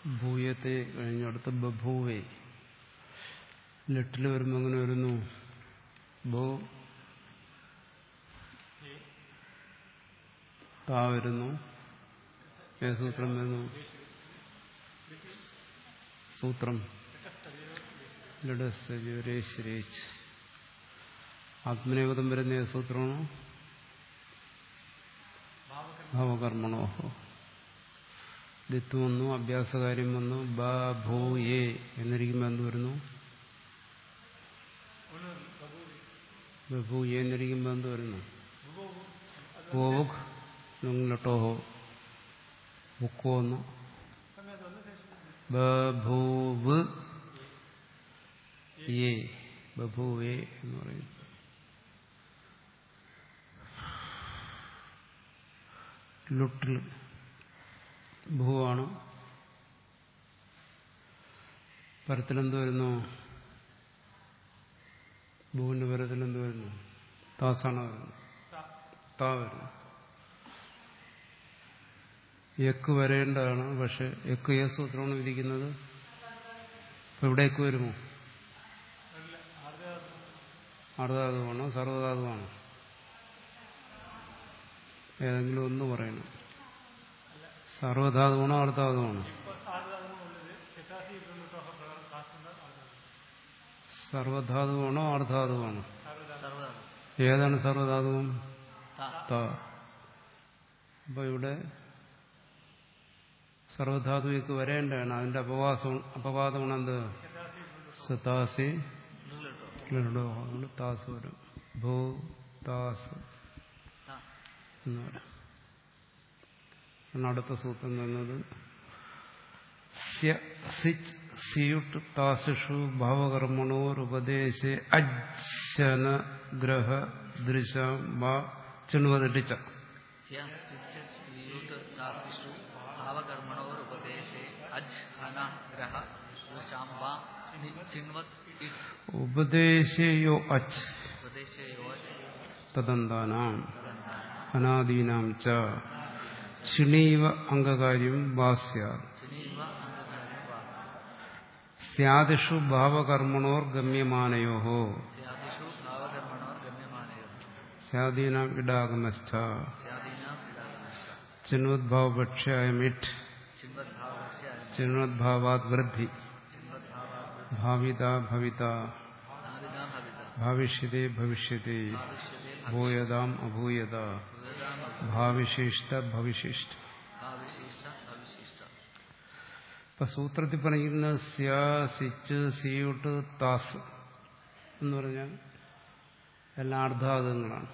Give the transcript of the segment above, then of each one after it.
ഭൂയത്തെ കഴിഞ്ഞടുത്ത് ബഭൂവേ little വരുമ്പോൾ എങ്ങനെ വരുന്നു ഭൂ താ വരുന്നു ഏത് സൂത്രം വരുന്നു സൂത്രം ലഡസ്വരേശ്വരേച്ച് ആത്മനേപദം വരുന്ന ഏത് സൂത്രമാണോ ഭാവകർമ്മണോഹോ ദിത്വം വന്നു അഭ്യാസകാര്യം വന്നു ബ ഭൂ ഏ എന്നിരിക്കുമ്പോൾ എന്ത് വരുന്നു ബഭൂ ഏ എന്നിരിക്കുമ്പോൾ എന്ത് വരുന്നു ഓവുക് നിങ്ങളോഹോ ബുക്കോ ഒന്ന് ബഭൂവ് ഏ ബഭൂവേ എന്ന് പറയുന്നു ലുട്ടിൽ ഭൂവാണ് പരത്തിലെന്ത് വരുന്നു ഭൂവിന്റെ പരത്തിലെന്ത് വരുന്നു താസാണ് വരുന്നത് താ വരുന്നു എക്ക് വരേണ്ടതാണ് പക്ഷെ എക്ക് ഏ സൂത്രമാണ് വിധിക്കുന്നത് അപ്പൊ ഇവിടെ എക്ക് വരുമോ അർദ്ധാതുവാണോ സർവധാതുവാണോ ഏതെങ്കിലും ഒന്ന് പറയണം സർവധാതുവാണോ അർദ്ധാതുവാണോ സർവധാതുവാണോ അർദ്ധാതുവാണോ സർവ്വതാണ് ഏതാണ് സർവധാതുവും ത ത അപ്പൊ ഇവിടെ സർവധാതുവിക്ക് വരേണ്ടതാണ് അതിന്റെ അപവാസം അപവാദമാണ് എന്ത് സതാസി ഉള്ളിലിട്ടോ ലഡോ അതുകൊണ്ട് താസ് വരും ഭൂ താസ് ത എന്ന് വരും ആണ് അടുത്ത സൂത്രം തന്നത് സ്യ സിച്ച് സിയുട്ട് താസിഷു ഭാവകർമ്മണോരുപദേശേ അജ്ജന ഗ്രഹ ദൃശം വാ ചിണുവതിട്ടിച്ച സ്യം സിച്ച് സ്ത്രീയുട്ട് ദാസിഷു ഭാവകർമ്മണോരുപദേശേ അജ് ഹന ഗ്രഹ ശാംബ ചിൺവത് ഇട് ഉപദേശേയോ അച്ച് ഉപദേശയോ തദന്താനാം അനാദീനാം ച ക്ഷിണീവ അംഗകാര്യം വാസ്യാത് ചിനീവ അംഗകാര്യം വാ സ്യാദിഷു ഭാവകർമ്മണോർ ഗമ്യമാനയോ സ്യാദിഷു ഭാവകർമ്മണോർ ഗമ്യമാനയോ സ്യാദീനാം ഇടാഗമസ്ഥ സ്യാദീനാം ഇടാസ്മഷ്ട ചിന്വദ്ഭാവപക്ഷ്യായമിറ്റ് ചിൺവത് ഭാവസ്യ ചിന്വദ്ഭാവാത് വൃദ്ധി ചിൺവത് ഭാവാത് ഭാവിത ഭവിത നാവിതാ ഭവിത ഭാവിഷ്യതേ ഭവിഷ്യതേ ഭാവിഷ്യതേ ഭൂയതാം അഭൂയത ഭൂയതാം ഭാവിശിഷ്ട ഭവിശിഷ്ട ഭാവിശിഷ്ട ഭവിശിഷ്ട ഇപ്പൊ സൂത്രത്തിൽ പറയുന്ന സ്യാ സിച്ച് സിയൂട്ട് താസ് എന്ന് പറഞ്ഞാൽ എല്ലാം അർദ്ധാതങ്ങളാണ്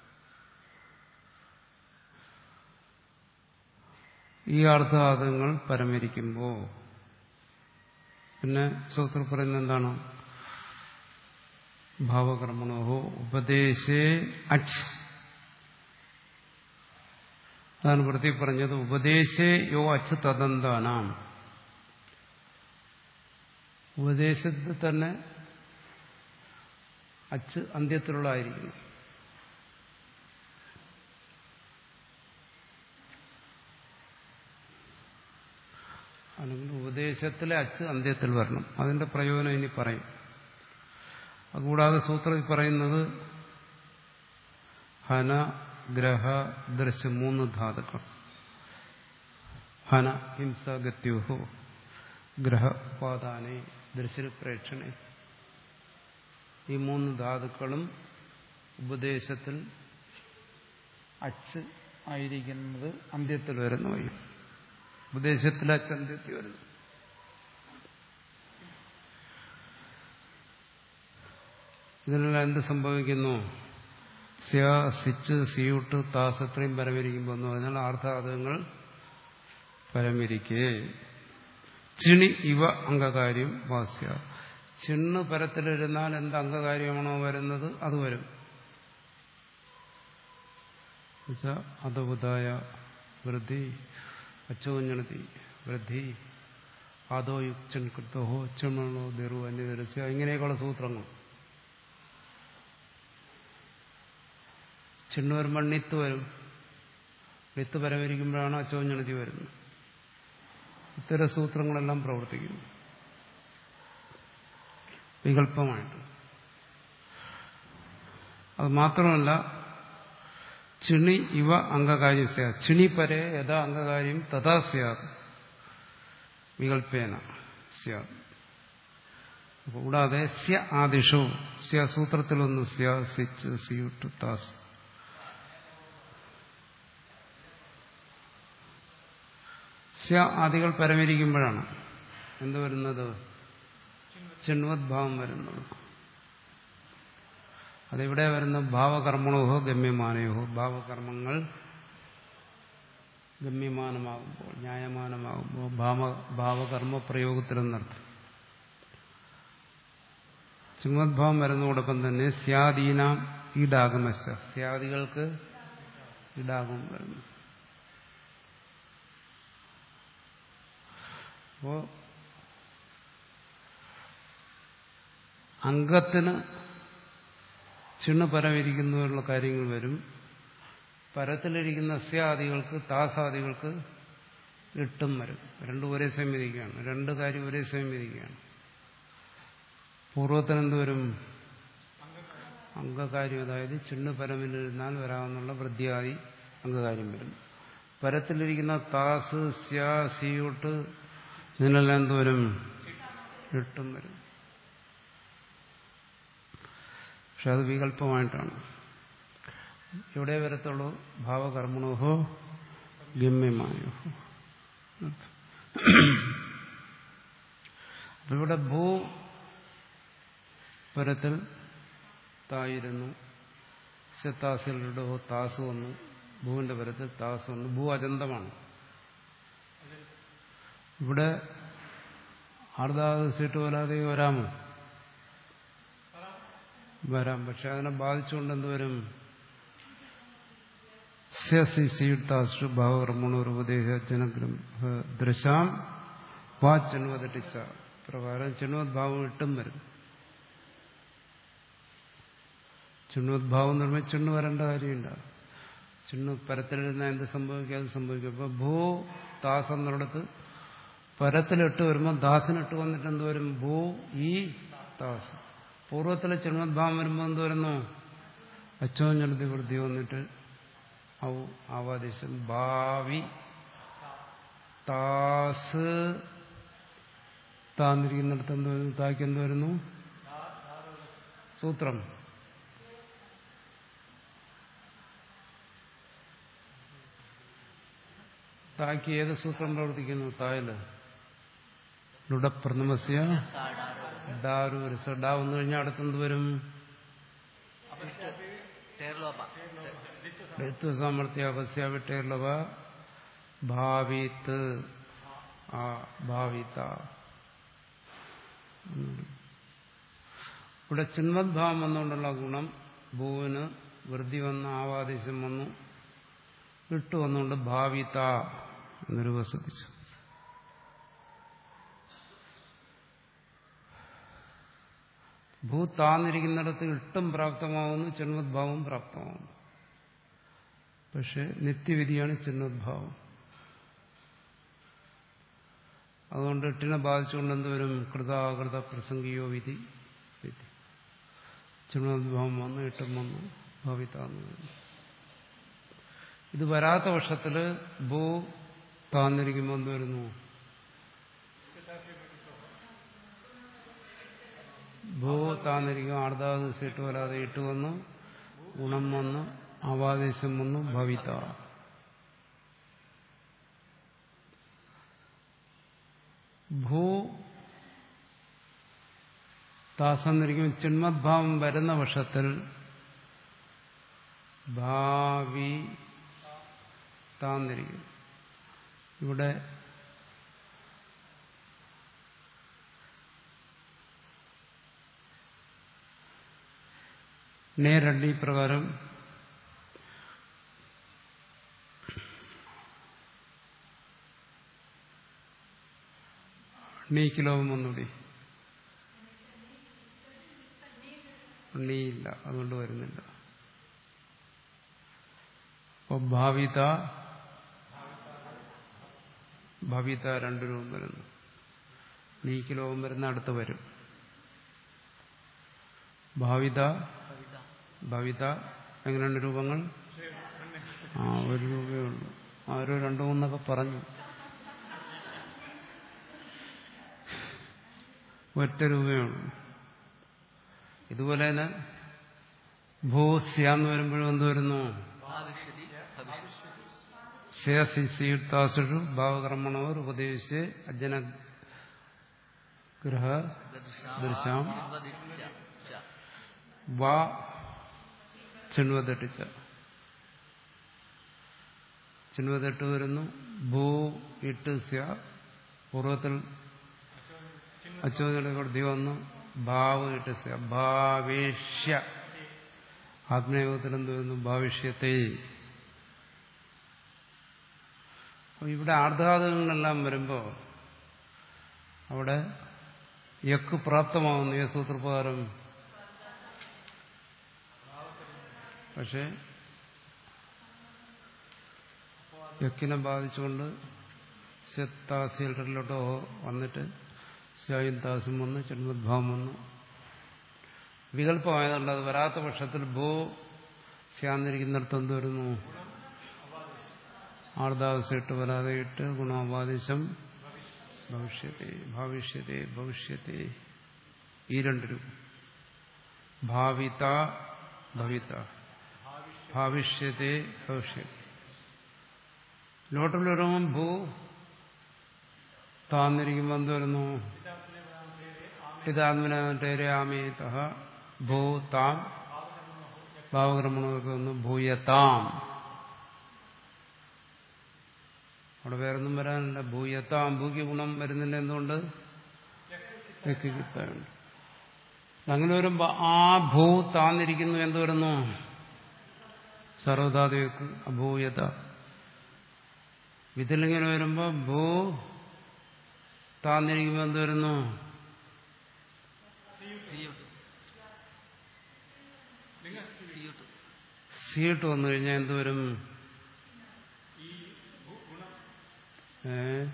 ഈ അർദ്ധാതങ്ങൾ പരമരിക്കുമ്പോൾ പിന്നെ സൂത്രം പറയുന്നത് എന്താണ് ഭാവകർമ്മണോഹോ ഉപദേശേ അച്ച് അതാണ് പ്രതി പറഞ്ഞത് ഉപദേശേ യോ അച്ച് തദന്താനാം ഉപദേശത്തിൽ തന്നെ അച്ച് അന്ത്യത്തിലുള്ളതായിരിക്കണം അല്ലെങ്കിൽ ഉപദേശത്തിലെ അച്ച് അന്ത്യത്തിൽ വരണം അതിന്റെ പ്രയോജനം ഇനി പറയും അതുകൂടാതെ സൂത്രത്തിൽ പറയുന്നത് ഹന ഗ്രഹ ദൃശ്യ മൂന്ന് ധാതുക്കൾ ഹന ഹിംസ ഗത്യുഹോ ഗ്രഹ ഉപാദാനെ ദൃശ്യപ്രേക്ഷണെ ഈ മൂന്ന് ധാതുക്കളും ഉപദേശത്തിൽ അച്ച് ആയിരിക്കുന്നത് അന്ത്യത്തിൽ വരുന്ന വഴി ഉപദേശത്തിൽ അച്ച് അന്ത്യത്തിൽ വരുന്നു ഇതിനെല്ലാം എന്ത് സംഭവിക്കുന്നു സ്യ സിച്ച് സിയൂട്ട് താസ് എത്രയും പരമരിക്കുമ്പോൾ എന്ന് പറഞ്ഞാൽ ആർത്ഥാതങ്ങൾ പരമിരിക്കേ ചിണി ഇവ അംഗകാര്യം വാസ്യ ചിണ്ണ് പരത്തിലിരുന്നാൽ എന്ത് അംഗകാര്യമാണോ വരുന്നത് അത് വരും അതബുദായ വൃദ്ധി അച്ചോഞ്ഞണതി വൃദ്ധി ആദോ യുക്ചൻ കൃത്തഹോ ചെമ്മണോ ദെറു അന്യദരസ്യ ഇങ്ങനെയൊക്കെയുള്ള സൂത്രങ്ങൾ ചിണ്ണ് വരുമ്പോൾ നിത്ത് വരും നിത്ത് പരമരിക്കുമ്പോഴാണ് അച്ചോഞ്ഞണതി വരുന്നത് ഇത്തരം സൂത്രങ്ങളെല്ലാം പ്രവർത്തിക്കുന്നു വികല്പമായിട്ട് അത് മാത്രമല്ല ചിണി ഇവ അംഗകാര്യം സ്യാത് ചിണി പരെ യഥാ അംഗകാര്യം തഥാ സ്യാത് വികല്പേന സ്യാത് കൂടാതെ സ്യ ആദിഷു സ്യ സൂത്രത്തിലൊന്ന് സ്യ സിച്ച് സിയുട്ട് താസ് സ്യ ആദികൾ പരമരിക്കുമ്പോഴാണ് എന്ത് വരുന്നത് ചിണ്വദ്ഭാവം വരുന്നത് അതെവിടെ വരുന്ന ഭാവകർമ്മണോഹോ ഗമ്യമാനയോഹോ ഭാവകർമ്മങ്ങൾ ഗമ്യമാനമാകുമ്പോൾ ന്യായമാനമാകുമ്പോൾ ഭാവ ഭാവകർമ്മ പ്രയോഗത്തിലെന്നർത്ഥം ചുമദ്ഭാവം വരുന്നതോടൊപ്പം തന്നെ സ്യാദീനാം ഈടാഗമശ സ്യാദികൾക്ക് ഈടാഗം വരുന്നു അപ്പോ അംഗത്തിന് ചിണ്ണ പരമിരിക്കുന്നതിനുള്ള കാര്യങ്ങൾ വരും പരത്തിലിരിക്കുന്ന സ്യാദികൾക്ക് താസാദികൾക്ക് എട്ടും വരും രണ്ടും ഒരേ സമയം വിധിക്കുകയാണ് രണ്ട് കാര്യം ഒരേ സമയം വിധിക്കുകയാണ് പൂർവ്വത്തിന് എന്ത് വരും അംഗകാര്യം അതായത് ചിണ്ണ പരമിലിരുന്നാൽ വരാമെന്നുള്ള വൃദ്ധിയാദി അംഗകാര്യം വരും പരത്തിലിരിക്കുന്ന താസ് സ്യ സിയൂട്ട് ഇതിനെല്ലാം എന്ത് വരും എട്ടും വരും പക്ഷെ അത് വികല്പമായിട്ടാണ് ഇവിടെ വരത്തുള്ളൂ ഭാവകർമ്മണോഹോ ഗമ്യമായോ അപ്പൊ ഇവിടെ ഭൂ പരത്തിൽ തായിരുന്നു ശത്താസിലുടെ താസ് വന്നു ഭൂവിന്റെ പരത്തിൽ താസ് വന്നു ഭൂ അജന്തമാണ് ഇവിടെ ആർദാത് സീട്ട് വരാതെ വരാമോ വരാം പക്ഷെ അതിനെ ബാധിച്ചുകൊണ്ട് എന്തുവരും സ്യസിട്ടാസ്റ്റു ഭാവകർമ്മണോരുപദേശ ജനഗ്രം ദൃശാം വാ ചെണ്ണുവതട്ടിച്ച പ്രകാരം ചെണ്ണുവദ്ഭാവം ഇട്ടും വരും ചിണ്ണുദ്ഭാവം എന്ന് പറയുമ്പോൾ ചിണ്ണു വരേണ്ട കാര്യമില്ല ചിണ്ണു പരത്തിലിരുന്ന എന്ത് സംഭവിക്കും അത് സംഭവിക്കും അപ്പൊ ഭൂ ദാസ് എന്നിടത്ത് പരത്തിലിട്ട് വരുമ്പോൾ ദാസിനിട്ട് വന്നിട്ട് എന്ത് വരും ഭൂ ഈ ദാസ് പൂർവ്വത്തിലെ ചിണ്ണോദ്ഭാവം വരുമ്പോൾ എന്ത് വരുന്നു അച്ചോഞ്ഞെടുത്ത് വൃത്തി വന്നിട്ട് ഔ ആവാദേശം ഭാവി താസ് താന്നിരിക്കുന്നിടത്ത് എന്ത് വരുന്നു താക്ക് എന്ത് വരുന്നു സൂത്രം താക്ക് ഏത് സൂത്രം പ്രവർത്തിക്കുന്നു തായല് ലുടപ്രഥമസ്യ ഡാരു ഡാ വന്നു കഴിഞ്ഞാൽ അടുത്തെന്ത് വരും തേർലോപ സാമർത്ഥ്യ വിട്ടേർലവ ഭാവിത്ത് ആ ഭാവിത ഇവിടെ ചിന്മദ്ഭാവം വന്നുകൊണ്ടുള്ള ഗുണം ഭൂവിന് വൃദ്ധി വന്ന ആവാദേശം വന്നു ഇട്ടു വന്നുകൊണ്ട് ഭാവിത എന്നൊരു വസതിച്ചു ഭൂ താന്നിരിക്കുന്നിടത്ത് ഇട്ടും പ്രാപ്തമാവുന്നു ചിന്മദ്ഭാവം പ്രാപ്തമാവുന്നു പക്ഷെ നിത്യവിധിയാണ് ചിന്മദ്ഭാവം അതുകൊണ്ട് എട്ടിനെ ബാധിച്ചുകൊണ്ട് എന്തുവരും കൃതാകൃത പ്രസംഗിയോ വിധി വിധി ചിന്മദ്ഭാവം വന്നു എട്ടും വന്നു ഭവിതാന്ന് വരുന്നു ഇത് വരാത്ത പക്ഷത്തില് ഭൂ താന്നിരിക്കുമ്പോൾ എന്ത് വരുന്നു ഭൂ താന്നിരിക്കും ആർദാത് സീട്ട് വരാതെ ഇട്ട് വന്നു ഗുണം വന്നു ആവാദേശം വന്നു ഭവിത ഭൂ താസന്നിരിക്കും ചിന്മദ്ഭാവം വരുന്ന വർഷത്തിൽ ഭാവി താന്നിരിക്കും ഇവിടെ നേരണ്ടി പ്രകാരം നീക്കിലോകം ഒന്നുകൂടി നീയില്ല അതുകൊണ്ട് വരുന്നില്ല അപ്പൊ ഭാവിത ഭവിത രണ്ട് രൂപം വരുന്നു നീക്ക് ലോകം വരുന്ന അടുത്ത് വരും ഭാവിത കവിത ഭവിത എങ്ങനെയുണ്ട് രൂപങ്ങൾ ആ ഒരു രൂപയേ ഉള്ളൂ ആരോ രണ്ടു മൂന്നൊക്കെ പറഞ്ഞു ഒറ്റ രൂപയേ ഉള്ളൂ ഇതുപോലെ തന്നെ ഭൂസ്യാന്ന് വരുമ്പോഴും എന്ത് വരുന്നു ഭാവിഷ്യതി ഭവിഷ്യതി ശേഷിയുക്താസുഷു ഭാവകർമ്മണോർ ഉപദേശിച്ച് അജ്ജനഗ്രഹ ദൃശാം ചിന്വദിത്യ ച. വാ ചിണ്വതെട്ടിച്ച ചിണ്വതെട്ട് വരുന്നു ഭൂ ഇട്ട് സ്യ പൂർവ്വത്തിൽ അച്ചോദയുടെ കൊടുത്തി വന്നു ഭാവ് ഇട്ട് സ്യ ഭാവേഷ്യ ആത്മയോഗത്തിൽ എന്ത് വരുന്നു ഭാവിഷ്യത്തെ അപ്പൊ ഇവിടെ ആർദ്ധാതുകളെല്ലാം വരുമ്പോൾ അവിടെ യക്ക് പ്രാപ്തമാകുന്നു ഈ സൂത്രപ്രകാരം പക്ഷെ യക്കിനെ ബാധിച്ചുകൊണ്ട് സെത്താസിയിലോട്ടോ വന്നിട്ട് സ്യായും താസും വന്ന് ചെന്മദ്ഭാവം വന്നു വികല്പമായതുകൊണ്ട് അത് വരാത്ത പക്ഷത്തിൽ ഭൂ സ്യാന്നിരിക്കുന്നിടത്ത് എന്ത് വരുന്നു ആർദാവസിട്ട് വരാതെ ഇട്ട് ഗുണോപാദിശം ഭവിഷ്യത്തെ ഭവിഷ്യത്തെ ഭവിഷ്യത്തെ ഈ രണ്ട് രൂപം ഭാവിത ഭവിത ഭാവിഷ്യത്തെ ഭവിഷ്യത്തെ ലോട്ടിൽ വരുമ്പം ഭൂ താന്നിരിക്കുമ്പോൾ എന്ത് വരുന്നു പിതാത്മനേരെ ആമേത ഭൂ താം ഭാവക്രമണമൊക്കെ വന്നു ഭൂയതാം അവിടെ വേറൊന്നും വരാനില്ല ഭൂയത്താം ഭൂക്ക് ഗുണം വരുന്നില്ല എന്തുകൊണ്ട് കിട്ടാനുണ്ട് അങ്ങനെ വരുമ്പോ ആ ഭൂ താന്നിരിക്കുന്നു എന്ത് വരുന്നു സർവധാതുവക്ക് അഭൂയത ഇതിലിങ്ങനെ വരുമ്പോ ഭൂ താന്നിരിക്കുമ്പോ എന്ത് വരുന്നു സിയുട്ട് സിയുട്ട് സീട്ട് വന്നു കഴിഞ്ഞാൽ എന്ത് വരും ഏ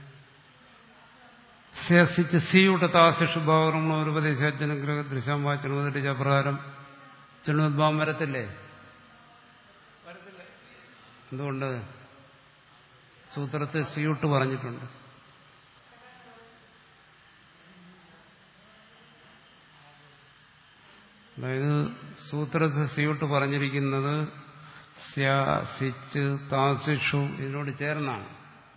ശേഷിച്ച് സിയുടെ താശിഷു ഭാവങ്ങൾ ഒരു ഉപദേശാജനഗ്രഹ ദൃശ്യം വാച്ചനുവദിച്ച പ്രകാരം ചെണ്ണുദ്ഭാവം വരത്തില്ലേ എന്തുകൊണ്ട് സൂത്രത്തെ സിയൂട്ട് പറഞ്ഞിട്ടുണ്ട് അതായത് സൂത്രത്തെ സിയൂട്ട് പറഞ്ഞിരിക്കുന്നത് സ്യ സിച്ച് താസിഷു ഇതിനോട് ചേർന്നാണ്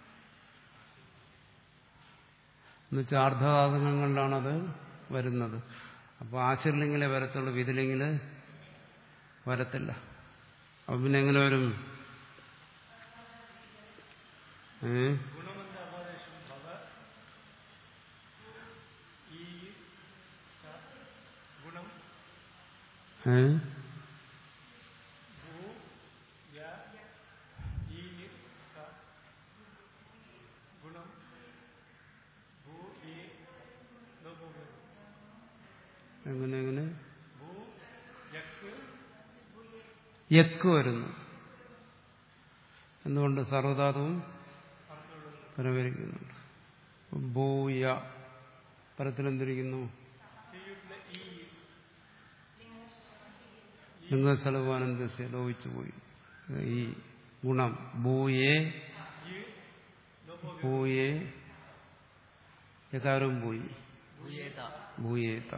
എന്നുവെച്ചാൽ അർദ്ധധാതുകങ്ങളിലാണത് വരുന്നത് അപ്പോൾ ആശിർലിംഗിലെ വരത്തുള്ളൂ വിതിലിംഗിൽ വരത്തില്ല അപ്പൊ പിന്നെ എങ്ങനെ വരും ഏ ഏ എങ്ങനെ എങ്ങനെ യക്ക് വരുന്നു എന്തുകൊണ്ട് സർവധാതുവും പരവരിക്കുന്നുണ്ട് ഭൂയ പരത്തിലെന്തിരിക്കുന്നു ലിംഗസ്ഥലവാനന്ദസ്യ ലോപിച്ചു പോയി ഈ ഗുണം ഭൂയേ ഭൂയേ യകാരവും പോയി ഭൂയേത ഭൂയേത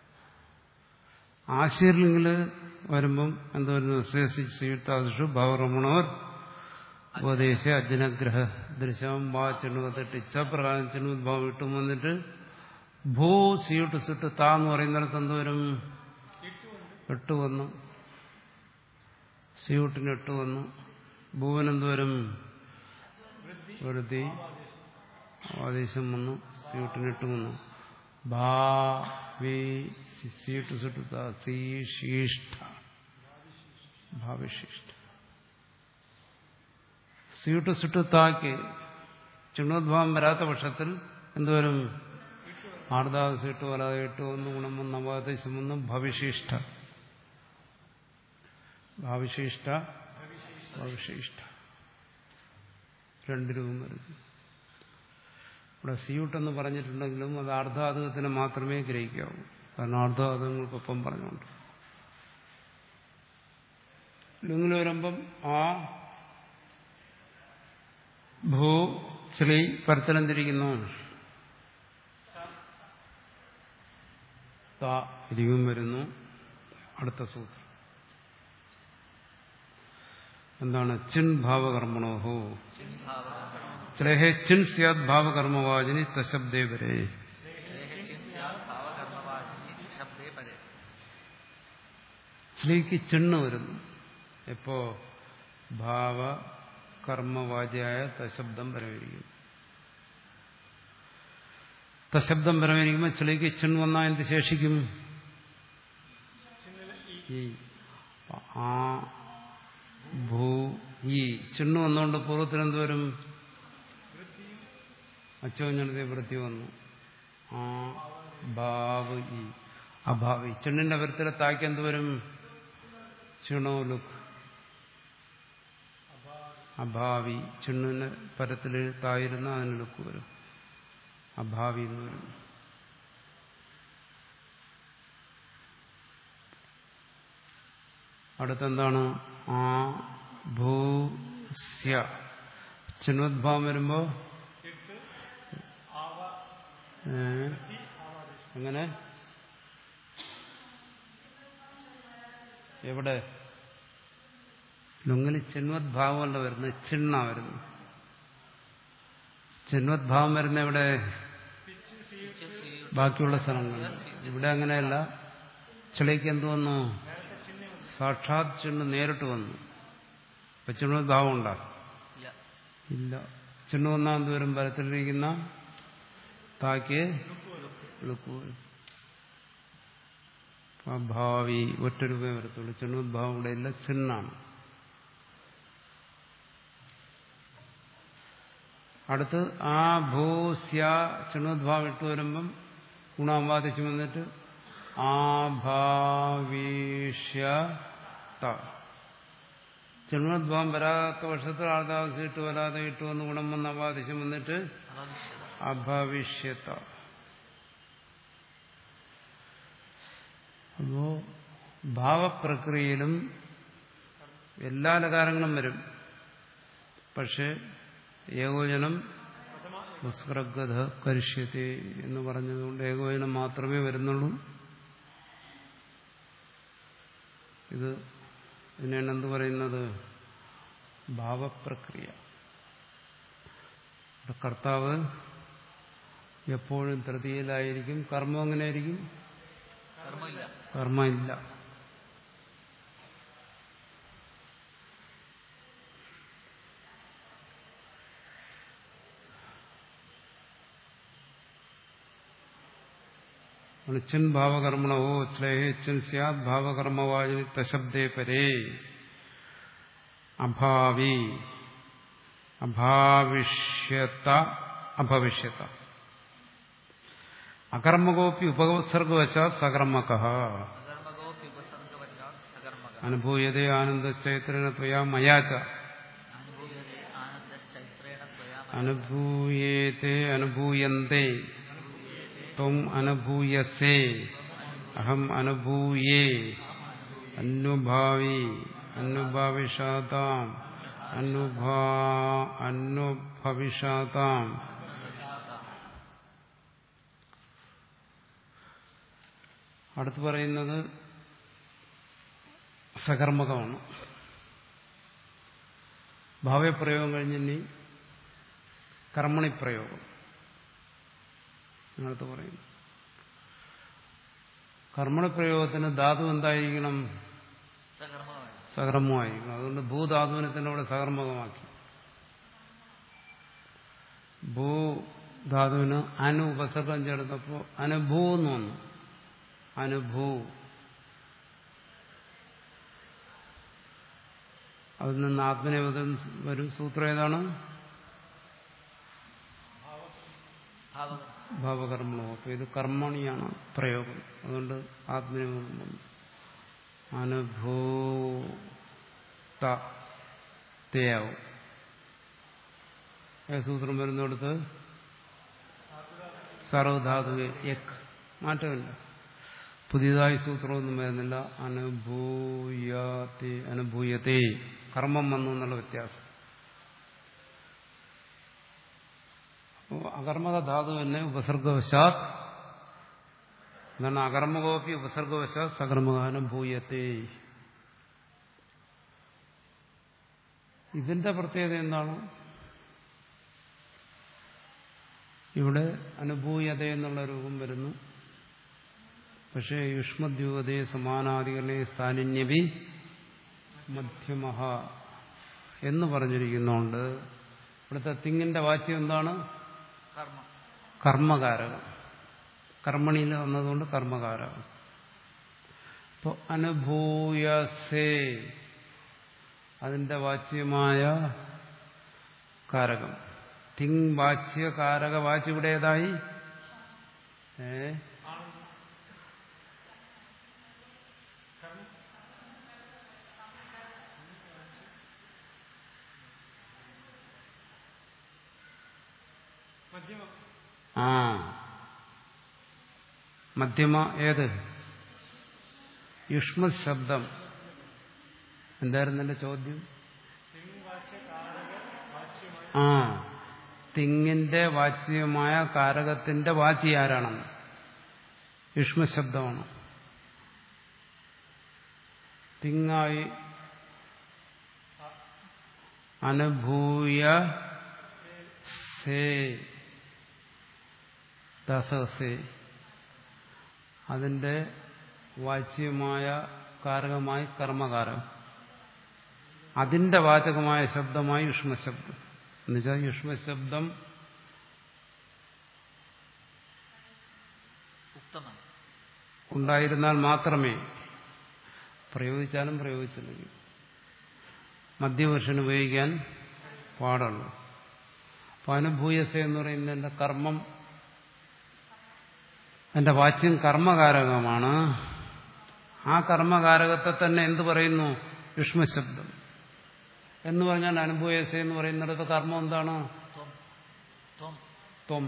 ആശീർലിംഗില് വരുമ്പം എന്ത് വരുന്നു ശ്രീയുക്താദിഷു ഭവറമണോർ ഉപദേശ അജ്ഞനഗ്രഹ ദൃശ്യം വാ ചെണ്ണുവത്തിട്ട് ഇച്ഛാപ്രകാരം ചെണ്ണുദ്ഭാവം ഇട്ടും വന്നിട്ട് ഭൂ സിയുട്ട് സുട്ട് താ എന്ന് പറയുന്നിടത്ത് എന്ത് വരും എട്ട് വന്നു സിയൂട്ടിന് എട്ട് വന്നു ഭൂവനെന്ത് വരും വൃത്തി ആദേശം വന്നു സിയൂട്ടിന് എട്ട് വന്നു ഭാ വി സീട്ട് സുട്ട് താ സീ ശീഷ്ഠ ഭാവിശിഷ്ട സീട്ട് സുട്ട് താക്ക് ചിണ്ണോദ്ഭാവം വരാത്ത പക്ഷത്തിൽ എന്തുവരും ആർദാവ് സീട്ട് വരാതെ എട്ട് ഒന്ന് ഗുണം ഒന്ന് അവാദേശം ഒന്ന് ഭവിശിഷ്ട ഭാവിശിഷ്ട ഭവിശിഷ്ട രണ്ട് രൂപം വരുന്നു ഇവിടെ സിയൂട്ടെന്ന് പറഞ്ഞിട്ടുണ്ടെങ്കിലും അത് അർദ്ധാതുകത്തിന് മാത്രമേ ഗ്രഹിക്കാവൂ കാരണം അർദ്ധാതുകങ്ങൾക്കൊപ്പം പറഞ്ഞുകൊണ്ട് ലുങ്ങിൽ വരുമ്പം ആ ഭൂ ശ്രീ പരത്തലം താ ഇരിവും വരുന്നു അടുത്ത സൂത്രം എന്താണ് ചിൻ ഭാവകർമ്മണോഹോ ഭാവകർമ്മണോ ശ്ലേഹേ ചിൻ സ്യാദ് ഭാവകർമ്മവാചിനി തശബ്ദേ വരെ സ്നേഹചിൻ സ്യാത് ഭാവകർമ്മവാചിനി ശബ്ദേ പരേ ശ്രീക്ക് ചിണ്ണ് വരുന്നു എപ്പോ ഭാവ കർമ്മവാചിയായ തശബ്ദം പരമരിക്കും തശബ്ദം പരമരിക്കുമ്പോൾ ചിളിക്ക് ചിൺ വന്നാൽ എന്ത് ശേഷിക്കും ഈ ആ ഭൂ ഈ ചിണ്ണ് വന്നുകൊണ്ട് പൂർവ്വത്തിൽ എന്തുവരും അച്ചോഞ്ഞനത്തെ വൃത്തി വന്നു ആ ഭാവ് ഈ അഭാവി ചിണ്ണിന്റെ വരത്തിലെ തായ്ക്ക് എന്തുവരും ചിണോ ലുക്ക് അഭാവി ചിണ്ണിന് പരത്തിൽ തായിരുന്ന അതിന് ലുക്ക് വരും അഭാവി എന്ന് വരും അടുത്തെന്താണ് ആ ഭൂസ്യ ചിന്വദ്ഭാവം വരുമ്പോ ഏ? എങ്ങനെ എവിടെ ലുങ്ങിന് ചിന്വദ്ഭാവമല്ല വരുന്നത് ചിണ്ണ വരുന്നു ചിന്വദ്ഭാവം വരുന്ന എവിടെ ബാക്കിയുള്ള സ്ഥലങ്ങൾ ഇവിടെ അങ്ങനെയല്ല ചിളയ്ക്ക് എന്ത് വന്നു സാക്ഷാത് ചിണ്ണ് നേരിട്ട് വന്നു അപ്പൊ ചിണ്ണോദ്ഭാവം ഉണ്ടോ ഇല്ല ഇല്ല ചിണ്ണു വന്നാൽ എന്ത് വരും പരത്തിലിരിക്കുന്ന താക്ക് ലുക്ക് വരും ആ ഭാവി ഒറ്റ രൂപയെ വരത്തുള്ളൂ ചിണ്ണോദ്ഭാവം ഇവിടെ ഇല്ല ചിണ്ണാണ് അടുത്ത് ആ ഭൂസ്യ ചിണ്ണോദ്ഭാവം ഇട്ട് വരുമ്പം ഗുണാമ്പാദിച്ചു വന്നിട്ട് ആഭാവീഷ്യ ചിണ്ണോദ്ഭാവം വരാത്ത വർഷത്തിൽ ആർദാവസ് ഇട്ട് വരാതെ ഇട്ട് വന്ന് ഗുണം വന്ന് അപാദിശം വന്നിട്ട് അഭവിഷ്യത അഭവിഷ്യത്ത അപ്പോ ഭാവപ്രക്രിയയിലും എല്ലാ ലകാരങ്ങളും വരും പക്ഷെ ഏകോചനം ഉസ്രഗത കരിഷ്യത്തെ എന്ന് പറഞ്ഞതുകൊണ്ട് ഏകോചനം മാത്രമേ വരുന്നുള്ളൂ ഇത് ഇതിനാണ് എന്ത് പറയുന്നത് ഭാവപ്രക്രിയ ഇവിടെ കർത്താവ് എപ്പോഴും തൃതീയയിലായിരിക്കും കർമ്മം എങ്ങനെയായിരിക്കും കർമ്മമില്ല കർമ്മ ഇല്ല ചിൻ ഭാവകർമ്മണവോ ശ്ലേഹേ ചിൻ സ്യാത് ഭാവകർമ്മവാചിനി തശബ്ദേ പരേ അഭാവി അഭാവിഷ്യത്ത അഭവിഷ്യത്ത അകർമ്മകോപ്പി ഉപസർഗവശ സകർമ്മക അകർമ്മകോപി ഉപസർഗവശാത് സകർമ്മക അനുഭൂയതേ ആനന്ദചൈത്രേണ ത്വയാ മയാച അനുഭൂയതേ ആനന്ദശ്ചൈത്രേണ ത്വയാ അനുഭൂയേത്തെ അനുഭൂയന്തേ ത്വം അനുഭൂയസേ അഹം അനുഭൂയേ അനുഭാവി അനുഭാവിഷാതാം അനുഭാ അനുഭവിഷാതാം അടുത്ത് പറയുന്നത് സകർമ്മകമാണ് ഭാവ്യപ്രയോഗം കഴിഞ്ഞിനി കർമ്മണി പ്രയോഗം അടുത്ത് പറയുന്നു കർമ്മണി പ്രയോഗത്തിന് ധാതു എന്തായിരിക്കണം സകർമ്മമാണ് സകർമ്മമായിരിക്കണം അതുകൊണ്ട് ഭൂധാതുവിനെ തന്നെ ഇവിടെ സകർമ്മകമാക്കി ഭൂ ധാതുവിന് അനു ഉപസർഗം ചേർത്തപ്പോൾ അനുഭൂ എന്ന് വന്നു അനുഭൂ അതിൽ നിന്ന് ആത്മനിവേദം വരും സൂത്രം ഏതാണ് ഭാവകർമ്മ ഭാവകർമ്മണോ അപ്പൊ ഇത് കർമ്മണിയാണ് പ്രയോഗം അതുകൊണ്ട് ആത്മനിവേദം വന്നു അനുഭൂതയാവും ഏ സൂത്രം വരുന്നിടത്ത് സർവധാതു യക് മാറ്റമില്ല പുതിയതായി സൂത്രമൊന്നും വരുന്നില്ല അനുഭൂയത്തെ അനുഭൂയത്തെ കർമ്മം വന്നു എന്നുള്ള വ്യത്യാസം അപ്പോൾ അകർമ്മക ധാതു തന്നെ ഉപസർഗവശാത് എന്താണ് അകർമ്മകോപ്പി ഉപസർഗവശാത് സകർമ്മകാനുഭൂയത്തെ ഇതിന്റെ പ്രത്യേകത എന്താണ് ഇവിടെ അനുഭൂയത എന്നുള്ള രൂപം വരുന്നു പക്ഷേ യുഷ്മദ്യൂതയെ സമാനാധികരണേ സ്ഥാനിന്യവി മധ്യമഹ എന്ന് പറഞ്ഞിരിക്കുന്നുണ്ട് ഇവിടുത്തെ തിങ്ങിന്റെ വാച്യം എന്താണ് കർമ്മം കർമ്മകാരകം കർമ്മണിയിൽ വന്നതുകൊണ്ട് കർമ്മകാരകം അപ്പോൾ അനുഭൂയസേ അതിന്റെ വാച്യമായ കാരകം തിങ് വാച്യ കാരക വാച്യ ഇവിടെ ഏതായി ഏ ആ മധ്യമ ഏത് യുഷ്മ ശബ്ദം എന്തായിരുന്നു എന്റെ ചോദ്യം ആ തിങ്ങിന്റെ വാച്യമായ കാരകത്തിന്റെ വാച്ചി ആരാണെന്ന് യുഷ്മ ശബ്ദമാണ് തിങ്ങായി അനുഭൂയ സേ ദസസേ അതിന്റെ വാച്യമായ കാരകമായി കർമ്മകാരം അതിന്റെ വാചകമായ ശബ്ദമായി യുഷ്മശബ്ദം എന്നുവെച്ചാൽ യുഷ്മശബ്ദം ഉത്തമം ഉണ്ടായിരുന്നാൽ മാത്രമേ പ്രയോഗിച്ചാലും പ്രയോഗിച്ചില്ലെങ്കിൽ മധ്യപുരുഷന് ഉപയോഗിക്കാൻ പാടുള്ളൂ അപ്പൊ അനുഭൂയസ എന്ന് പറയുന്നത് എന്റെ കർമ്മം എന്റെ വാച്യം കർമ്മകാരകമാണ് ആ കർമ്മകാരകത്തെ തന്നെ എന്ത് പറയുന്നു യുഷ്മശബ്ദം എന്ന് പറഞ്ഞാൽ അനുഭൂയസ എന്ന് പറയുന്നിടത്ത് കർമ്മം എന്താണ് ത്വം ത്വം ത്വം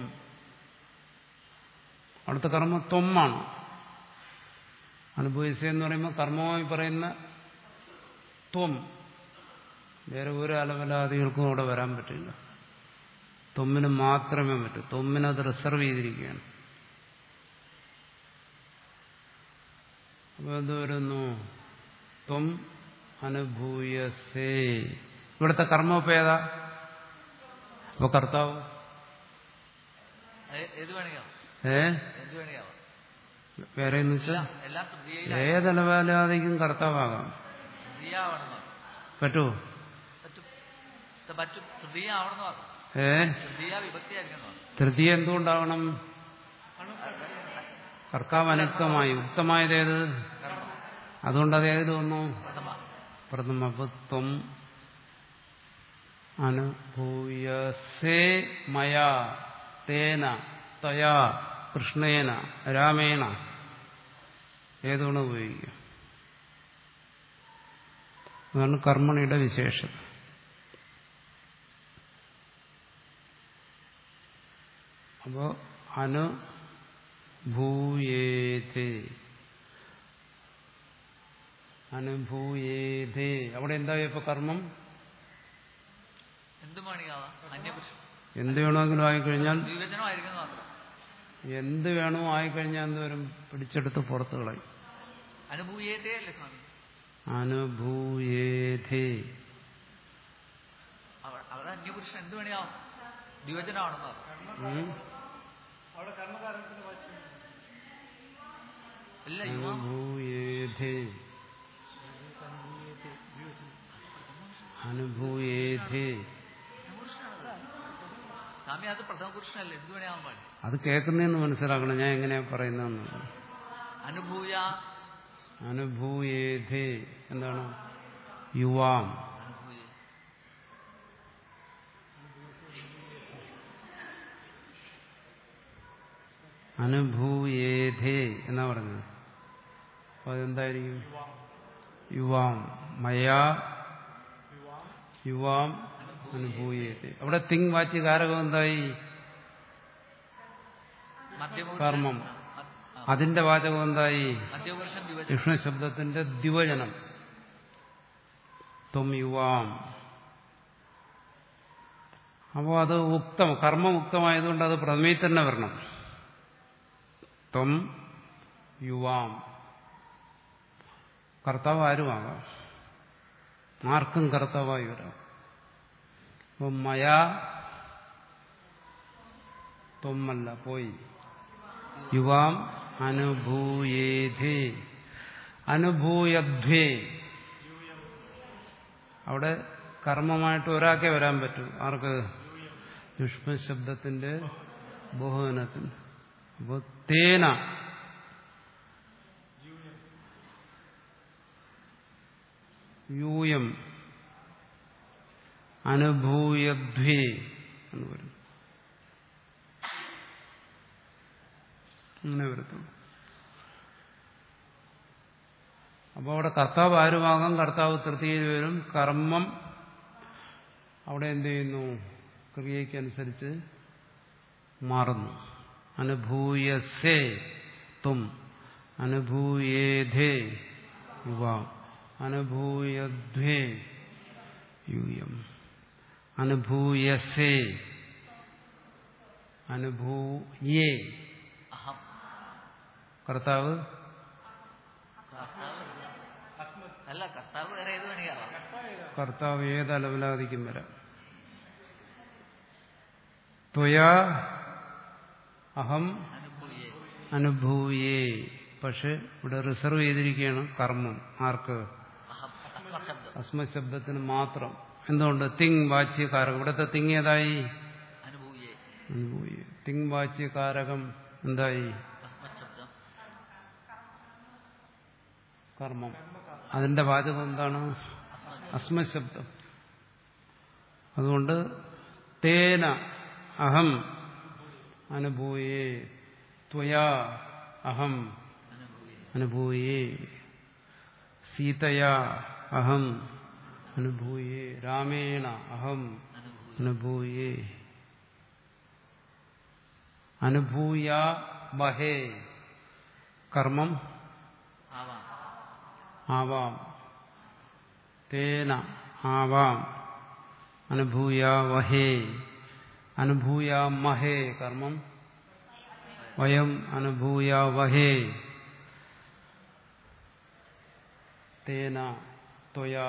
അടുത്ത കർമ്മം ത്വമാണ് അനുഭവിച്ച എന്ന് പറയുമ്പോൾ കർമ്മമായി പറയുന്ന ത്വം വേറെ ഒരു അലവലാദികൾക്കും അവിടെ വരാൻ പറ്റില്ല ത്വമ്മിന് മാത്രമേ പറ്റൂ ത്വമ്മിനത് റിസർവ് ചെയ്തിരിക്കുകയാണ് അപ്പോൾ എന്ത് വരുന്നു ത്വം അനുഭൂയസേ ഇവിടുത്തെ കർമ്മം ഏതാ അപ്പൊ കർത്താവ് ഏ- ഏത് വേണമെങ്കിലും ഏ എന്ത് വേണമെങ്കിലും വേറെ എന്ന് വെച്ചാൽ എല്ലാം എല്ലാം തൃതീയയിലാണ് ഏതലവാലാദിക്കും കർത്താവാകാം തൃതീയ ആവണമെന്ന് പറഞ്ഞു പറ്റുമോ പറ്റും ഇത് പറ്റും തൃതീയ ആവണമെന്ന് പറഞ്ഞു ഏ തൃതീയ വിഭക്തി ആയിരിക്കണം തൃതീയ എന്തുകൊണ്ടാവണം കർത്താവ് അനുക്തമായി ഉക്തമായതേത് കർമ്മം അതുകൊണ്ട് അത് ഏതിൽ വന്നു പ്രഥമ പ്രഥമപത്വം അനുഭൂയസേ മയാ തേന തയാ കൃഷ്ണേന രാമേണ ഏതുകൊണ്ട് ഉപയോഗിക്കുക അതാണ് കർമ്മണിയുടെ വിശേഷം അപ്പോ അനുഭൂയേതേ അനുഭൂയേതേ അവിടെ എന്താ ഇപ്പൊ കർമ്മം എന്ത് വേണമെങ്കിലാവാം അന്യപുരുഷൻ എന്ത് വേണമെങ്കിലും ആയിക്കഴിഞ്ഞാൽ വിഭജനമായിരിക്കുന്നു മാത്രം എന്ത് വേണോ ആയിക്കഴിഞ്ഞാൽ എന്തോരും പിടിച്ചെടുത്ത് പുറത്ത് കളയും അനുഭൂയേതേ അല്ലേ സ്വാമി അനുഭൂയേതേ അവ- അവിടെ അന്യപുരുഷൻ എന്ത് വേണമെങ്കിലും ദ്വിവചനമാണെന്ന് പറഞ്ഞു ഉം? ഇല്ല യുവ അനുഭൂയേതേ അനുഭൂയേതേ പ്രഥമപുരുഷനാണത് സ്വാമി അത് പ്രഥമപുരുഷനല്ലേ എന്ത് വേണമെങ്കിലും പാടില്ല അത് കേൾക്കുന്നതെന്ന് മനസ്സിലാക്കണം ഞാൻ എങ്ങനെയാ പറയുന്നതെന്ന് അനുഭൂയ അനുഭൂയേതേ എന്താണ് യുവാം അനുഭൂയ അനുഭൂയേധേ എന്നാ പറഞ്ഞത് അപ്പൊ അതെന്തായിരിക്കും യുവാം മയാ യുവാം അനുഭൂയേധേ അവിടെ തിങ് വാച്ച് കാരകം എന്തായി മധ്യപുരുഷൻ കർമ്മം മ- ആ, അതിന്റെ വാചകം എന്തായി മധ്യപുരുഷൻ ദ്വിവചനം വിഷ്ണു ശബ്ദത്തിന്റെ ദ്വിവചനം ത്വം യുവാം അപ്പോൾ അത് ഉക്തം കർമ്മമുക്തമായതുകൊണ്ട് അത് പ്രഥമയിൽ തന്നെ വരണം ത്വം യുവാം കർത്താവ് ആരുമാകാം ആർക്കും കർത്താവായി വരാം അപ്പം മയാ ത്വമല്ല പോയി യുവാം അനുഭൂയേധേ അനുഭൂയധ്വേ അവിടെ കർമ്മമായിട്ട് ഒരാൾക്കേ വരാൻ പറ്റൂ ആർക്ക് ദുഷ്മശബ്ദത്തിന്റെ ബഹുവനത്തിന് അപ്പോൾ തേന യൂയം അനുഭൂയധ്വേ എന്ന് പറയും അങ്ങനെ വരത്തുള്ളൂ അപ്പോൾ അവിടെ കർത്താവ് ആരുമാകാം കർത്താവ് തൃതീയ വരും കർമ്മം അവിടെ എന്ത് ചെയ്യുന്നു ക്രിയയ്ക്കനുസരിച്ച് മാറുന്നു അനുഭൂയസേ തും അനുഭൂയേധേ യുവ അനുഭൂയധ്വേ യൂയം അനുഭൂയസേ അനുഭൂയേ അഹം കർത്താവ് കർത്താവ് അല്ല കർത്താവ് വേറെ ഏത് വേണമെങ്കിൽ കർത്താവ് ഏത് അലവലാതിക്കും വരാം ത്വയാ അഹം അനുഭൂയെ അനുഭൂയേ പക്ഷെ ഇവിടെ റിസർവ് ചെയ്തിരിക്കുകയാണ് കർമ്മം ആർക്ക് അഹം അസ്മശബ്ദം അസ്മശബ്ദത്തിന് മാത്രം എന്തുകൊണ്ട് തിങ് വാച്യകാരകം ഇവിടുത്തെ തിങ് ഏതായി അനുഭൂയെ അനുഭൂയ തിങ് വാച്യകാരകം എന്തായി അസ്മശബ്ദം കർമ്മം അതിന്റെ വാചകം എന്താണ് അസ്മശബ്ദം അതുകൊണ്ട് തേന അഹം അനുഭൂയേ ത്വയാ അഹം അനുഭൂയെ അനുഭൂയേ സീതയാ അഹം അനുഭൂയേ രാമേണ അഹം അനുഭൂയെ അനുഭൂയേ അനുഭൂയ ബഹേ കർമ്മം ആവാം ആവാം തേന ആവാം അനുഭൂയ വഹേ അനുഭൂയ മഹേ കർമ്മം വയം അനുഭൂയ വഹേ തേന ത്വയാ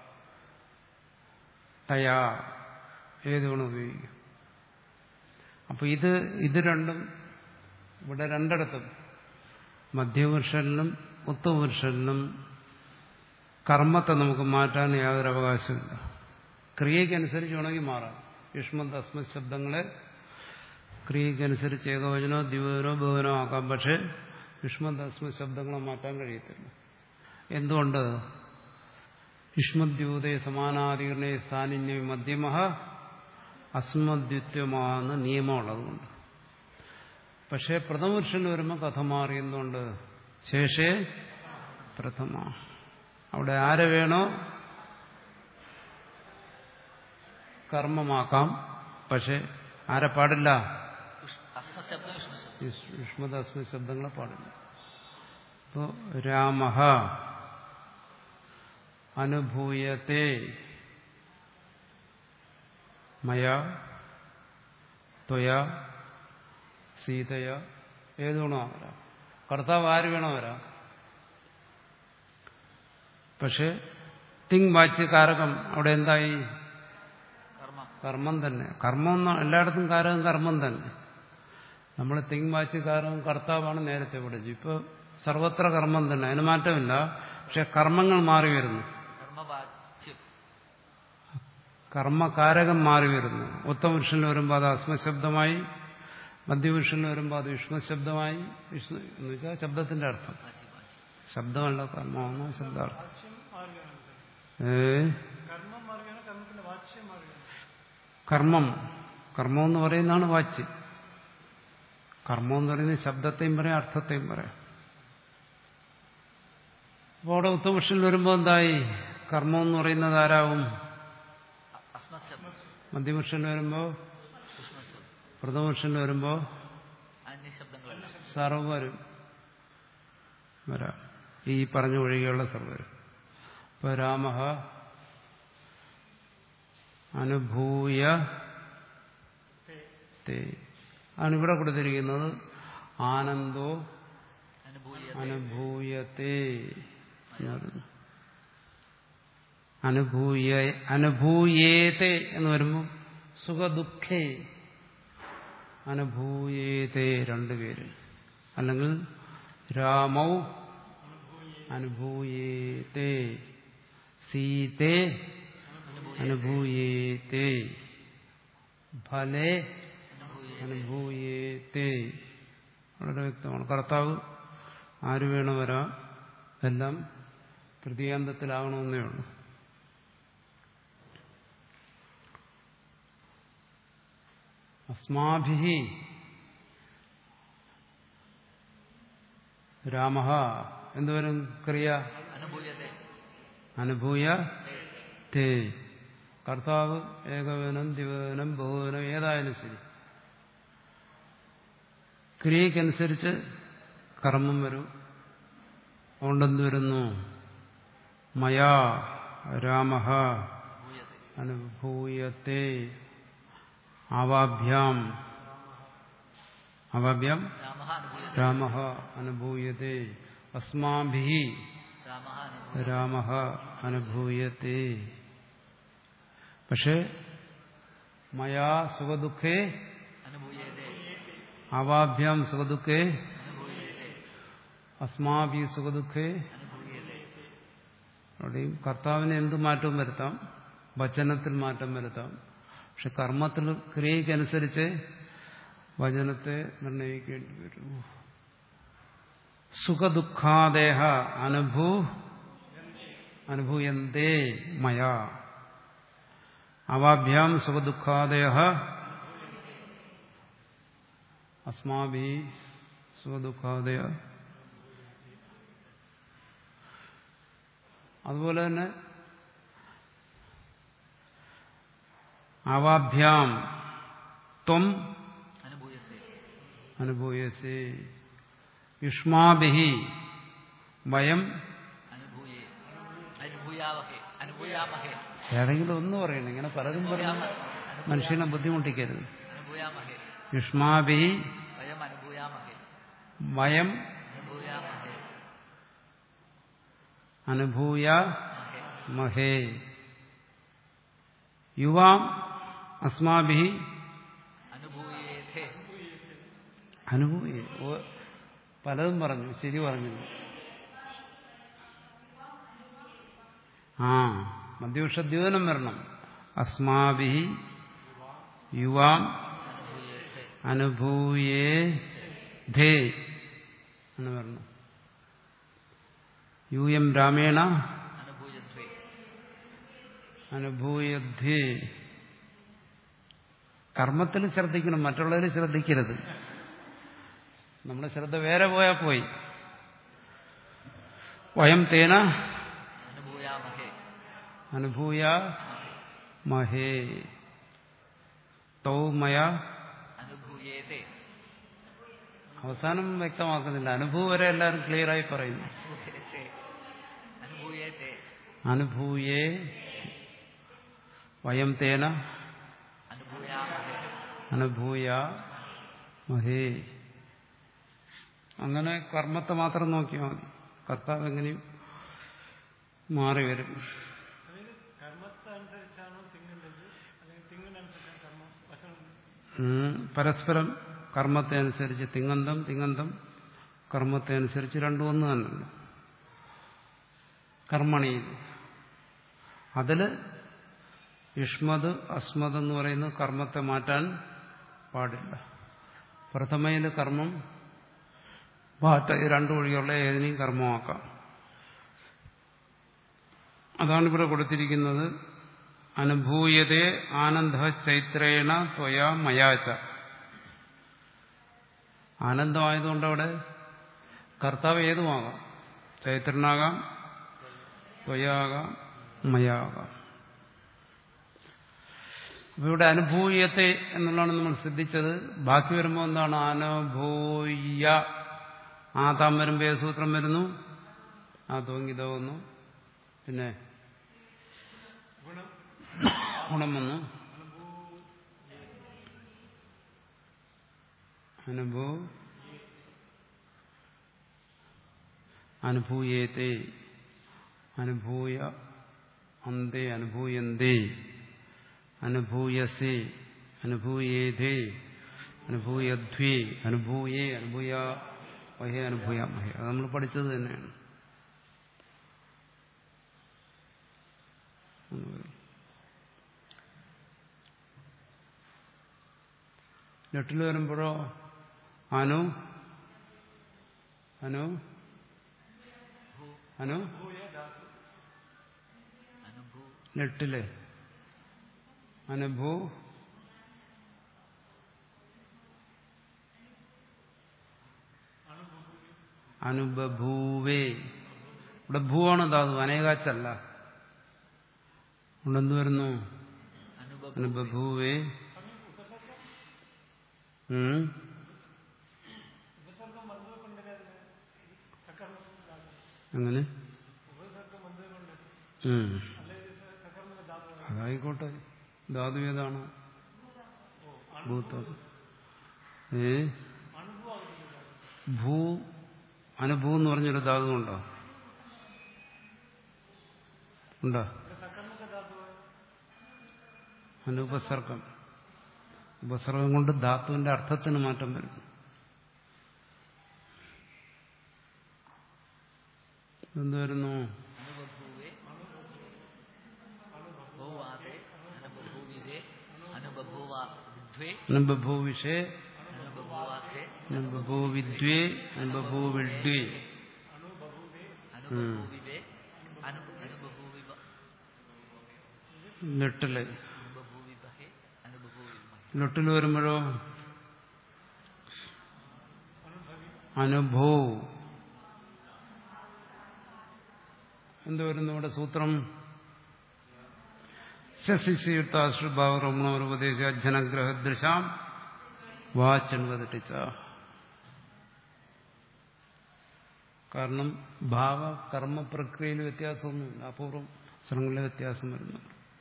തയാ ഏത് വേണം ഉപയോഗിക്കാം അപ്പൊ ഇത് ഇത് രണ്ടും ഇവിടെ രണ്ടിടത്തും മധ്യപുരുഷനിലും ഉത്തപുരുഷനിലും കർമ്മത്തെ നമുക്ക് മാറ്റാൻ യാതൊരു അവകാശമില്ല ക്രിയയ്ക്കനുസരിച്ച് വേണമെങ്കിൽ മാറാം യുഷ്മന്ത് അസ്മത് ശബ്ദങ്ങളെ ക്രിയയ്ക്കനുസരിച്ച് ഏകവചനോ ദ്വിവചനോ ബഹുവനോ ആക്കാം പക്ഷേ യുഷ്മന്ത് അസ്മത് ശബ്ദങ്ങളെ മാറ്റാൻ കഴിയത്തില്ല എന്തുകൊണ്ട് യുഷ്മദ്യൂതേ സമാനാധികരണേ സ്ഥാനിന്യ മധ്യമ അസ്മദ്യുത്യമാകുന്ന നിയമമുള്ളതുകൊണ്ട് പക്ഷേ പ്രഥമപുരുഷന് വരുമ്പോൾ കഥ മാറി എന്തുകൊണ്ട് ശേഷേ പ്രഥമ അവിടെ ആരെ വേണോ കർമ്മമാക്കാം പക്ഷെ ആരെ പാടില്ല അസ്മശബ്ദം വിഷ്ണുശബ്ദം യുഷ്മദാസ്മ ശബ്ദങ്ങളെ പാടില്ല ഇപ്പോ രാമ അനുഭൂയത്തെ മയ ത്വയ സീതയ ഏത് വേണോ വരാം കർത്താവ് ആര് വേണോ വരാം പക്ഷെ തിങ് വാച്ച് കാരകം അവിടെ എന്തായി കർമ്മം കർമ്മം തന്നെ കർമ്മം എന്ന് എല്ലായിടത്തും കാരകം കർമ്മം തന്നെ നമ്മൾ തിങ് വാച്ച് കാരകം കർത്താവാണ് നേരത്തെ പഠിച്ചു ഇപ്പോൾ സർവത്ര കർമ്മം തന്നെ അതിന് മാറ്റമില്ല പക്ഷെ കർമ്മങ്ങൾ മാറി വരുന്നു കർമ്മവാച്യം കർമ്മകാരകം മാറി വരുന്നു ഉത്തമപുരുഷനിൽ വരുമ്പോൾ അത് അസ്മശബ്ദമായി മധ്യപുരുഷനിൽ വരുമ്പോൾ അത് വിഷ്ണുശബ്ദമായി വിഷ്ണു എന്ന് വെച്ചാൽ ശബ്ദത്തിന്റെ അർത്ഥം വാച്യം വാച്യം ശബ്ദമല്ല കർമ്മമെന്നോ ശബ്ദാർത്ഥം വാച്യം മാറുകയാണ് ഏ കർമ്മം മാറുകയാണ് കർമ്മത്തിന്റെ വാച്യം മാറുകയാണ് കർമ്മം കർമ്മം എന്ന് പറയുന്നതാണ് വാച്ച് കർമ്മം എന്ന് പറയുന്നത് ശബ്ദത്തെയും പറയാം അർത്ഥത്തെയും പറയാം അപ്പോൾ അവിടെ ഉത്തമപുരുഷനിൽ വരുമ്പോൾ എന്തായി കർമ്മം എന്ന് പറയുന്നത് ആരാവും അസ്മശബ്ദം മധ്യപുരുഷനിൽ വരുമ്പോൾ വിഷ്ണുശബ്ദം പ്രഥമപുരുഷനിൽ വരുമ്പോൾ അന്യശബ്ദങ്ങൾ സർവരും വരാം ഈ പറഞ്ഞ ഒഴികെയുള്ള സർവരും ഇപ്പൊ രാമ അനുഭൂയ തേ ആണ് ഇവിടെ കൊടുത്തിരിക്കുന്നത് ആനന്ദോ അനുഭൂയ അനുഭൂയത്തെ എന്ന് പറയുന്നു. അനുഭൂയ അനുഭൂയേത്തെ എന്ന് വരുമ്പോൾ സുഖദുഃഖേ അനുഭൂയേത്തെ രണ്ടുപേര് അല്ലെങ്കിൽ രാമൗ അനുഭൂയേത്തെ സീതേ അനുഭൂയേത്തെ ഫലേ അനുഭൂയേത്തെ വളരെ വ്യക്തമാണ് കർത്താവ് ആര് വേണം വരാം എല്ലാം തൃതീയാന്തത്തിലാകണമെന്നേ ഉള്ളൂ അസ്മാഭി രാമ എന്തുവരും ക്രിയ അനുഭൂയത്തെ അനുഭൂയ തേ കർത്താവ് ഏകവനം ദിവനം ബഹുവനം ഏതായാലും ശരി ക്രിയക്കനുസരിച്ച് കർമ്മം വരും അതുകൊണ്ടെന്ത് വരുന്നു മയാ രാമ ഭൂയത്തെ അനുഭൂയത്തെ ആവാഭ്യാം ആവാഭ്യാം രാമ അനുഭൂയത്തെ രാമ അനുഭൂയത്തെ അസ്മാഭി രാമ അനുഭൂയ രാമ അനുഭൂയത്തെ പക്ഷെ മയാ സുഖദുഃഖേ അനുഭൂയത്തെ ആവാഭ്യാം സുഖദുഃഖേ അനുഭൂയത്തെ അസ്മാഭി സുഖദുഃഖേ അനുഭൂയത്തെ അവിടെയും കർത്താവിന് എന്ത് മാറ്റവും വരുത്താം വചനത്തിൽ മാറ്റം വരുത്താം പക്ഷെ കർമ്മത്തിൽ ക്രിയയ്ക്കനുസരിച്ച് വചനത്തെ നിർണയിക്കേണ്ടി വരും സുഖദുഃഖാദേഹ അനുഭൂ അനുഭൂയന്തേ മയാ അവാഭ്യാം സുഖദുഃഖാദേഹ അസ്മാഭി സുഖദുഃഖാദയ അതുപോലെ തന്നെ അവാഭ്യാം ത്വം അനുഭൂയസേ അനുഭൂയസേ യുഷ്മാഭി വയം അനുഭൂയേ അനുഭൂയാവഹേ അനുഭൂയാമഹേ ഏതെങ്കിലും ഒന്ന് പറയണം ഇങ്ങനെ പലതും പറയുന്നു മനുഷ്യനെ ബുദ്ധിമുട്ടിക്കരുത് അനുഭൂയാമഹേ യുഷ്മാഭി വയം അനുഭൂയാമഹേ വയം അനുഭൂയാമഹേ അനുഭൂയ മഹേ മഹേ യുവാം അസ്മാഭി അനുഭൂയേഥേ അനുഭൂയ ഓ- പലതും പറഞ്ഞു ശരി പറഞ്ഞു ആ മധ്യവിഷദ്യോതനം വരണം അസ്മാഭി യുവാം അനുഭൂയേഥേ അനുഭൂയേ ധേ എന്ന് പറഞ്ഞു യൂയം രാമേണ അനുഭൂയധ്വേ അനുഭൂയധ്വേ കർമ്മത്തിൽ ശ്രദ്ധിക്കണം മറ്റുള്ളവർ ശ്രദ്ധിക്കരുത് നമ്മുടെ ശ്രദ്ധ വേറെ പോയാൽ പോയി വയം തേന അനുഭൂയാമഹേ അനുഭൂയ മഹേ തൗ മയ അനുഭൂയേതേ അവസാനം വ്യക്തമാക്കുന്നില്ല അനുഭവം വരെ എല്ലാവരും ക്ലിയറായി പറയുന്നു അനുഭൂയേതേ അനുഭൂയേതേ അനുഭൂയേ വയം തേന അനുഭൂയാമഹേ അനുഭൂയ മഹേ അങ്ങനെ കർമ്മത്തെ മാത്രം നോക്കിയാൽ മതി കർത്താവ് എങ്ങനെയും മാറി വരും അതിന് കർമ്മത്തെ അനുസരിച്ചാണോ തിങ്ങേണ്ടത് അല്ലെങ്കിൽ തിങ്ങിനനുസരിച്ചാണ് കർമ്മം വചനം ഉം, പരസ്പരം കർമ്മത്തെ അനുസരിച്ച് തിങ്ങന്തം തിങ്ങന്തം കർമ്മത്തെ അനുസരിച്ച് രണ്ടും ഒന്ന് തന്നെയുണ്ട് കർമ്മണിയിൽ അതില് യുഷ്മത് അസ്മത് എന്ന് പറയുന്നത് കർമ്മത്തെ മാറ്റാൻ പാടില്ല പ്രഥമയിൽ കർമ്മം ബാറ്റ ഈ രണ്ടു വഴിയുള്ള ഏതിനെയും കർമ്മമാക്കാം അതാണ് ഇവിടെ കൊടുത്തിരിക്കുന്നത് അനുഭൂയതേ ആനന്ദ ചൈത്രേണ ത്വയാ മയാച്ച ആനന്ദമായതുകൊണ്ട് അവിടെ കർത്താവ് ഏതുമാകാം ചൈത്രനാകാം ത്വയാകാം മയാകാം അപ്പൊ ഇവിടെ അനുഭൂയത്തെ എന്നുള്ളതാണ് നമ്മൾ ശ്രദ്ധിച്ചത് ബാക്കി വരുമ്പോൾ എന്താണ് അനുഭൂയ ആ താം വരുമ്പോൾ ഏത് സൂത്രം വരുന്നു ആ തോങ്കിത വന്നു പിന്നെ ഗുണം വന്നു അനുഭൂ അനുഭൂയേത്തെ അനുഭൂയ അന്തേ അനുഭൂയന്തേ അനുഭൂയസേ അനുഭൂയേധേ അനുഭൂയധ്വേ അനുഭൂയേ അനുഭൂയ വഹേ അനുഭൂയാമഹേ അത് നമ്മൾ പഠിച്ചത് തന്നെയാണ് ലെട്ടിൽ വരുമ്പോഴോ അനു അനു അനു അനുഭൂ ലെട്ടില് അനുഭൂ അനുബഭൂവേ ഇവിടെ ഭൂവാണ് ധാതു അനേകാച്ചല്ല ഇവിടെ എന്ത് വരുന്നു അനുഭവ അനുബഭൂവേ ഉം. അങ്ങനെ ഉം. അതായിക്കോട്ടെ ധാതു ഏതാണ് ഭൂത്തം ഏ ഭൂ അനുഭൂ എന്ന് പറഞ്ഞൊരു ധാതു ഉണ്ടോ ഉണ്ടോ അനുപസർഗം ഉപസർഗം കൊണ്ട് ധാതുവിന്റെ അർത്ഥത്തിന് മാറ്റം വരും എന്ത് വരുന്നു അനുബഭൂവേ ഭൂവാദേ അനുബഭൂവിദേ അനുബഭൂവാ വിദ്വേ അനുബഭൂവിഷേ അനുബഭൂവാഖേ അനുബഭൂവിദ്വേ അനുബഭൂവിഡ്വേ അനുബഭൂവിവേ അനു അനുബഭൂവിവ ലെട്ടില് അനുബഭൂവിവഹേ അനുബഭൂവിമഹേ ലൊട്ടിൽ വരുമ്പോഴോ അനുഭൂ എന്ത് വരുന്നു ഇവിടെ സൂത്രം ശശിശീർത്താശ്രുഭാവറമണോപദേശ ജനഗ്രഹദൃശാം വാചൻവതിച്ച കാരണം ഭാവ കർമ്മ പ്രക്രിയയിൽ വ്യത്യാസമൊന്നുമില്ല അപൂർവം സ്ഥലങ്ങളിലെ വ്യത്യാസം വരുന്നു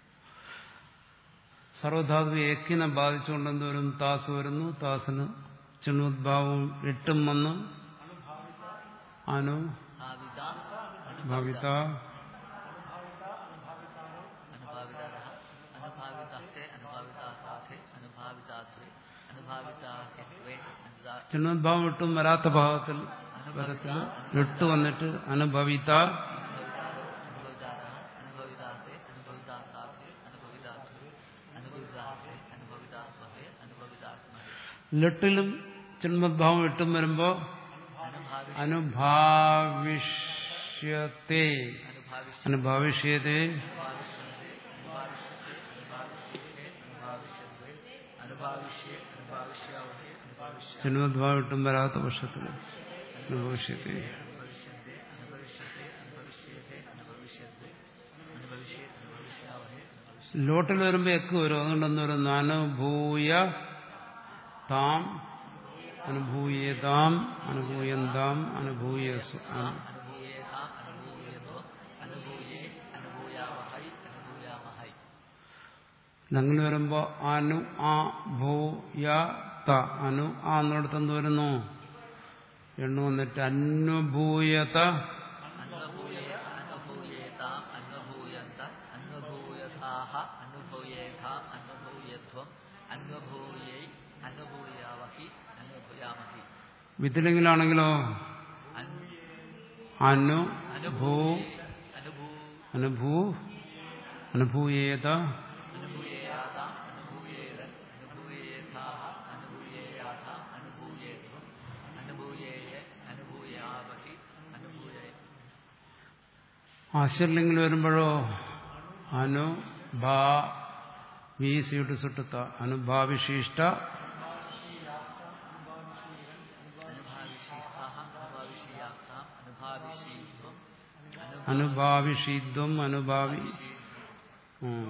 സർവധാതു ഏക്കിനെ ബാധിച്ചുകൊണ്ട് എന്തോരും താസ് വരുന്നു താസിന് ചിണുദ്ഭാവവും എട്ടും വന്ന് അനു ഭാവിത ഭവിത അനുഭാവിതഃ അനുഭാവിതഃ അനുഭാവിതാസാഥേ അനുഭാവിതാത്വേ അനുഭാവിതാഹ്യത്വേ അനുദാ ചിണുദ്ഭാവം എട്ടും വരാത്ത ഭാവത്തിൽ വരത്തിൽ എട്ട് വന്നിട്ട് അനുഭവിത അനുഭവിതാരः അനുഭവിതാസേ അനുഭവിതാസാഥേ അനുഭവിതാത്വേ അനുഭവിതാഹേ അനുഭവിതാസ്വഹേ അനുഭവിതാസ്മഹേ ലെട്ടിലും ചിന്മദ്ഭാവം എട്ടും വരുമ്പോ അനുഭാവി അനുഭാവിഷ്യത്തെ അനുഭാവിഷ്യ അനുഭാവിഷ്യത്തെ അനുഭാവിഷ്യത്തെ അനുഭാവിഷ്യത്തെ അനുഭാവിഷ്യത്തെ അനുഭാവിഷ്യേ അനുഭാവിഷ്യേ അനുഭാവിഷ്യാവഹേ അനുഭാവിഷ്യ ചിന്മദ്ഭാവം എട്ടും വരാത്ത പക്ഷത്തിൽ അനുഭവിഷ്യത്തെ അനുഭവിഷ്യത്തെ അനുഭവിഷ്യത്തെ അനുഭവിഷ്യത്തെ അനുഭവിഷ്യത്തെ അനുഭവിഷ്യേ അനുഭവിഷ്യാവഹേ അനുഭവിഷ്യ ലോട്ടിൽ വരുമ്പോ എക്ക് വരും അതുകൊണ്ട് എന്ത് വരുന്നു അനുഭൂയ താം അനുഭൂയേതാം അനുഭൂയന്താം അനുഭൂയസു അനുഭൂയേതാം അനുഭൂയതോ അനുഭൂയേ അനുഭൂയാവഹൈ അനുഭൂയാമഹൈ അങ്ങനെ വരുമ്പോ അനു ആ ഭൂയ ത അനു ആ എന്നിടത്ത് എന്ത് വരുന്നു എണ്ണു വന്നിട്ട് അനുഭൂയത അന്വഭൂയേ അന്വഭൂയേതാം അന്വഭൂയന്ത അന്വഭൂയഥാഹ അന്വഭൂയേധാം അന്വഭൂയധ്വം അന്വഭൂയൈ അന്വഭൂയാവഹി അന്വഭൂയാമഹി വിത്തിലെങ്കിലാണെങ്കിലോ അനു ഭൂ അനുഭൂ അനുഭൂ അനുഭൂയേത അനുഭൂയേയാതാം അനുഭൂയേരൻ അനുഭൂയേഥാഹ അനുഭൂയേയാഥാം അനുഭൂയേധ്വം അനുഭൂയേയ അനുഭൂയാവഹി അനുഭൂയൈ ആശ്വര്യലിംഗിൽ വരുമ്പോഴോ അനു ഭാ വി സീട്ട് സുട്ടുത്ത അനുഭാവിശിഷ്ട അനുഭാവിശിഷ്ടാഹ അനുഭാവിഷീയാത്താം അനുഭാവിഷീധ്വം അനുഭാവിഷീദ്വം അനുഭാവി അനുഭാവിഷീ ഉം.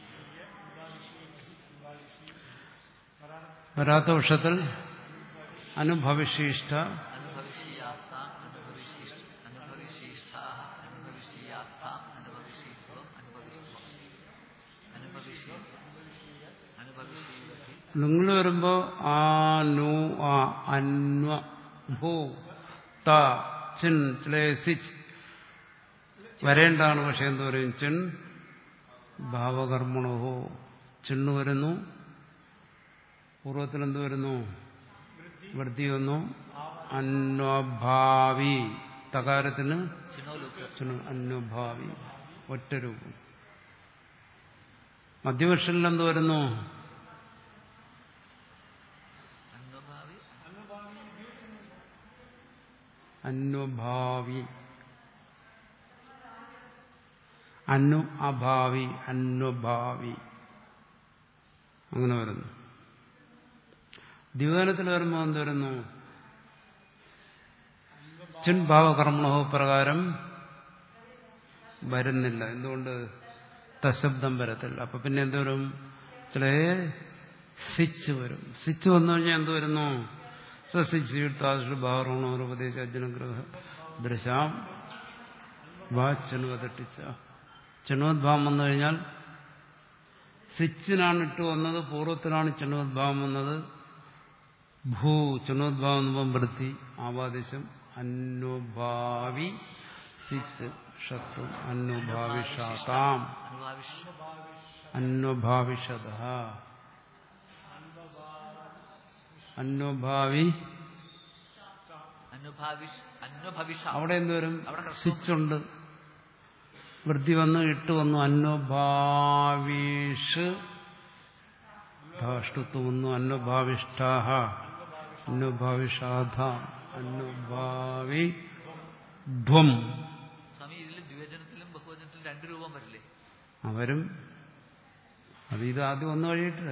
വരാത്ത വർഷത്തിൽ അനുഭവിശിഷ്ട അനുഭവിഷീയാസ്താം അനുഭവിശിഷ്ട അനുഭവിശിഷ്ടാഹ അനുഭവിഷീയാസ്താം അനുഭവിഷീത്വം അനുഭവിസ്ത്വം അനുഭവിഷീ അനുഭവിഷീവതി നിങ്ങൾ വരുമ്പോ ആ നു ആ അന്വ ഭൂ ത ചിൻ ചിലേ സിച്ച് വരേണ്ടാണ് പക്ഷെ എന്ത് പറയും ചിൻ ഭാവകർമ്മണോ ചിണ്ണ് വരുന്നു പൂർവ്വത്തിൽ എന്ത് വരുന്നു വൃത്തി വന്നു അന്വഭാവി തകാരത്തിന് ചിനോലുക്ക് ചിന് അന്വഭാവി ഒറ്റ രൂപം മധ്യപക്ഷത്തിൽ എന്ത് വരുന്നു അനുഭാവി അന്വഭാവി അന്നു അഭാവി അന്വഭാവി അങ്ങനെ വരുന്നു ദിവനത്തിൽ വരുമ്പോൾ എന്ത് വരുന്നു ചിൻഭാവകർമ്മണോ പ്രകാരം വരുന്നില്ല എന്തുകൊണ്ട് തശബ്ദം വരത്തില്ല അപ്പൊ പിന്നെ എന്ത് വരും ചില സിച്ച് വരും സിച്ച് വന്നു കഴിഞ്ഞാൽ എന്ത് വരുന്നു സസിച്ച് ഭാവണോ ഉപദേശ അജ്ഞനഗ്രഹ ദൃശാം വാ ചെണുവതട്ടിച്ച ചെണുവദ്ഭാവം വന്നു കഴിഞ്ഞാൽ സിച്ചിനാണ് ഇട്ട് വന്നത് പൂർവ്വത്തിനാണ് ചെണുവദ്ഭാവം വന്നത് ഭൂ ചെണുവദ്ഭാവം എന്നുമ്പം വൃത്തി ആവാദേശം അന്നുഭാവി സിച്ച് ഷത്രു അന്നുഭാവിഷാതാം അനുഭാവിഷ് അന്നുഭാവിഷത അന്നുഭാവി അനുഭാവിഷ് അനുഭവിഷ അവിടെ എന്തുവരും അവിടെ ഹ്രസ്വം. സ്വിച്ചുണ്ട് വൃത്തി വന്നു ഇട്ട് വന്നു അന്നുഭാവിഷ് ധാഷ്ടുത്വം വന്നു അന്നുഭാവിഷ്ടാഹ അന്നുഭാവിഷാധ അന്നുഭാവി ധ്വം സ്വാമി ഇതിൽ ദ്വിവചനത്തിലും ബഹുവചനത്തിലും രണ്ട് രൂപം വരില്ലേ അവരും അത് ഇത് ആദ്യം ഒന്ന് കഴിയിട്ട്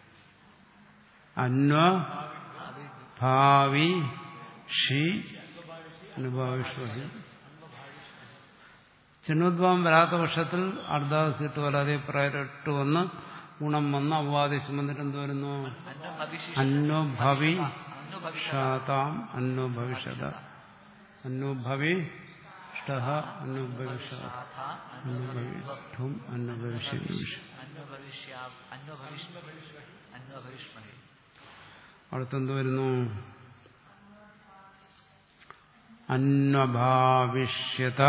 അന്വ അത് ഭാവി ഷി അനുഭാവിഷ്വഹി ചിന്നോദ്ഭാവം വരാത്ത പക്ഷത്തിൽ അർദ്ധാസിട്ട് വരാതെ പ്രയരിട്ട് വന്ന് ഗുണം വന്ന് അവാദേശം വന്നിട്ട് എന്ത് വരുന്നു അനുഭവിഷി അന്നോഭവി അനുഭവിഷ ഷാതാം അന്നോഭവിഷത അന്നോഭവി ഷ്ടഹ അന്നുഭവിഷ അന്നുഭവിഷ്ഠും അന്നുഭവിഷ്യ അനുഭവിഷ്യാ അനുഭവിഷ് അനുഭവിഷ്മഹേ അടുത്തെന്ത് വരുന്നു അന്വഭാവിഷ്യത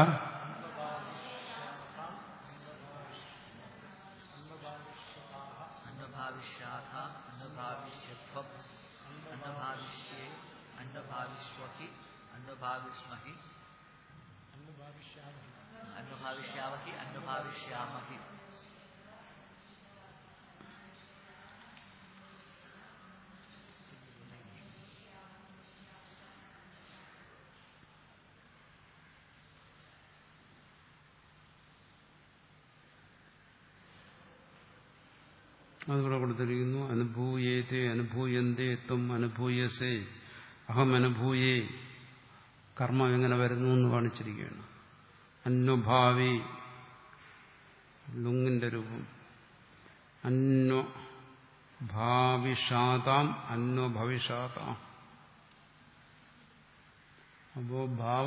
അനുഭാവിഷ്യാഥ അനുഭാവിഷ്യത്വം അനുഭാവിഷ്യേ അനുഭാവിഷ്വഹി അനുഭാവിസ്മഹി അനുഭാവിഷ്യാവഹി അനുഭാവിഷ്യാമഹി അതുകൂടെ കൊടുത്തിരിക്കുന്നു അനുഭൂയേതേ അനുഭൂയന്തേ ത്വം അനുഭൂയസേ അഹം അനുഭൂയേ കർമ്മം എങ്ങനെ വരുന്നു എന്ന് കാണിച്ചിരിക്കുകയാണ് അന്വഭാവി ലുങ്ങിന്റെ രൂപം അന്വ ഭാവിഷാതാം അന്വഭവിഷാതാം അപ്പോ ഭാവ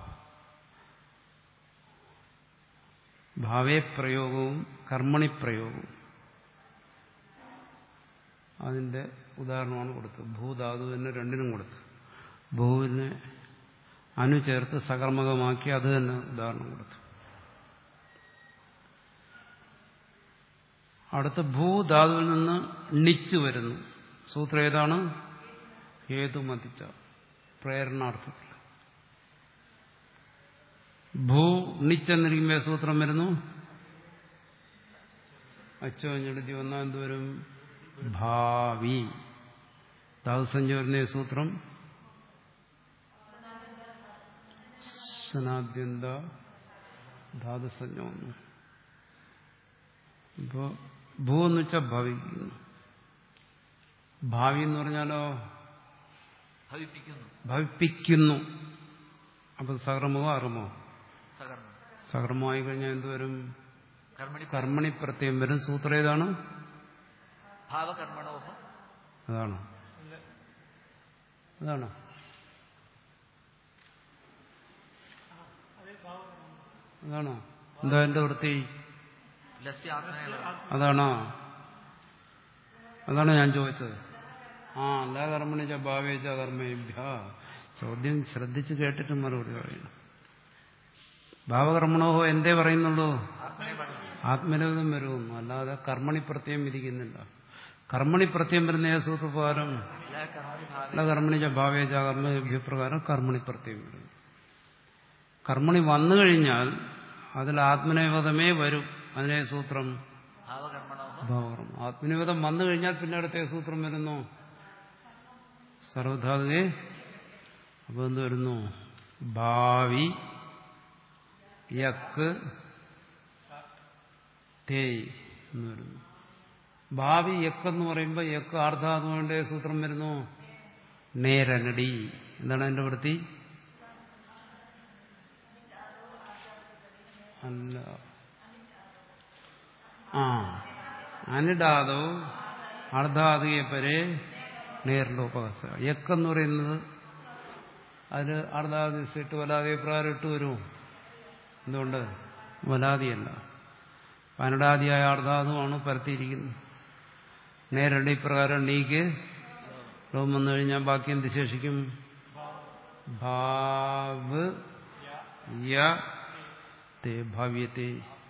ഭാവേ പ്രയോഗവും കർമ്മണി പ്രയോഗവും അതിന്റെ ഉദാഹരണമാണ് കൊടുത്തത് ഭൂധാതു തന്നെ രണ്ടിനും കൊടുത്തു ഭൂവിനെ അനു ചേർത്ത് സകർമ്മകമാക്കി അത് തന്നെ ഉദാഹരണം കൊടുത്തു അടുത്ത ഭൂധാതുവിൽ നിന്ന് ണിച്ച് വരുന്നു സൂത്രം ഏതാണ് ഹേതു മതിച്ച പ്രേരണാർത്ഥത്തിൽ ഭൂ ണിച്ചെന്നിരിക്കുമ്പോൾ സൂത്രം വരുന്നു അച്ചോ ഞെടുത്തി വന്നാൽ എന്തുവരും ഭാവി ധാതുസഞ്ജ വരുന്ന ഈ സൂത്രം സനാദ്യന്ത ധാതുസഞ്ജ വന്നു ഇപ്പോ ഭൂ എന്ന് വെച്ചാൽ ഭവിക്കുന്നു ഭാവി എന്ന് പറഞ്ഞാലോ ഭവിപ്പിക്കുന്നു ഭവിപ്പിക്കുന്നു അപ്പൊ സകർമ്മമോ അറുമോ സകർമ്മം സകർമ്മമായി കഴിഞ്ഞാൽ എന്തുവരും കർമ്മണി കർമ്മണി പ്രത്യം വരും സൂത്രം ഏതാണ് ഭാവകർമ്മണോഹം അതാണ് അതാണോ അതാണോ എന്താ എന്റെ വൃത്തി ലസ്യ ആത്മനേവ അതാണോ അതാണ് ഞാൻ ചോദിച്ചത് ആ അല്ലാ കർമ്മണിച്ച ഭാവേച്ച കർമ്മേഭ്യ ചോദ്യം ശ്രദ്ധിച്ച് കേട്ടിട്ട് മറുപടി പറയണം ഭാവകർമ്മണോഹോ എന്തേ പറയുന്നുള്ളൂ ആത്മനേവ ആത്മരൂപം വരുമെന്നു അല്ലാതെ കർമ്മണി പ്രത്യം വിധിക്കുന്നില്ല കർമ്മണി പ്രത്യം വരുന്ന ഏത് സൂത്രപ്രകാരം എല്ലാ കർമ്മണി ഭാവി അല്ല കർമ്മണിച്ച ഭാവേച്ച കർമ്മേഭ്യപ്രകാരം കർമ്മണി പ്രത്യം വരും കർമ്മണി വന്നു കഴിഞ്ഞാൽ അതിൽ ആത്മനേവതമേ വരും അതിനെ സൂത്രം ഭാവകർമ്മണോ ഭാവകർമ്മം ആത്മനിവേദം വന്നു കഴിഞ്ഞാൽ പിന്നെ അടുത്ത സൂത്രം വരുന്നു സർവധാതുകെ അപ്പൊ എന്ത് വരുന്നു ഭാവി യക്ക് തേയ് എന്ന് വരുന്നു ഭാവി യക്ക് എന്ന് പറയുമ്പോൾ യക്ക് ആർദ്ധാതുവിന്റെ സൂത്രം വരുന്നു നേരനടി എന്താണ് അതിന്റെ വൃത്തി അല്ല ആ അനിടാതോ അർദ്ധാതിയെ പരെ നേരിലോപകസ യക്കെന്ന് പറയുന്നത് അതിൽ അർദ്ധാതി ഇട്ട് വലാതെ പ്രകാരം ഇട്ട് വരുമോ എന്തുകൊണ്ട് വലാതിയല്ല പനടാദിയായ അർദ്ധാതുമാണ് പരത്തിയിരിക്കുന്നത് നേരണ്ട ഇപ്രകാരം നീക്ക് ലോകം വന്നു കഴിഞ്ഞാൽ ബാക്കി എന്ത് ശേഷിക്കും ഭാവ് യ തേ ഭാവ്യത്തെ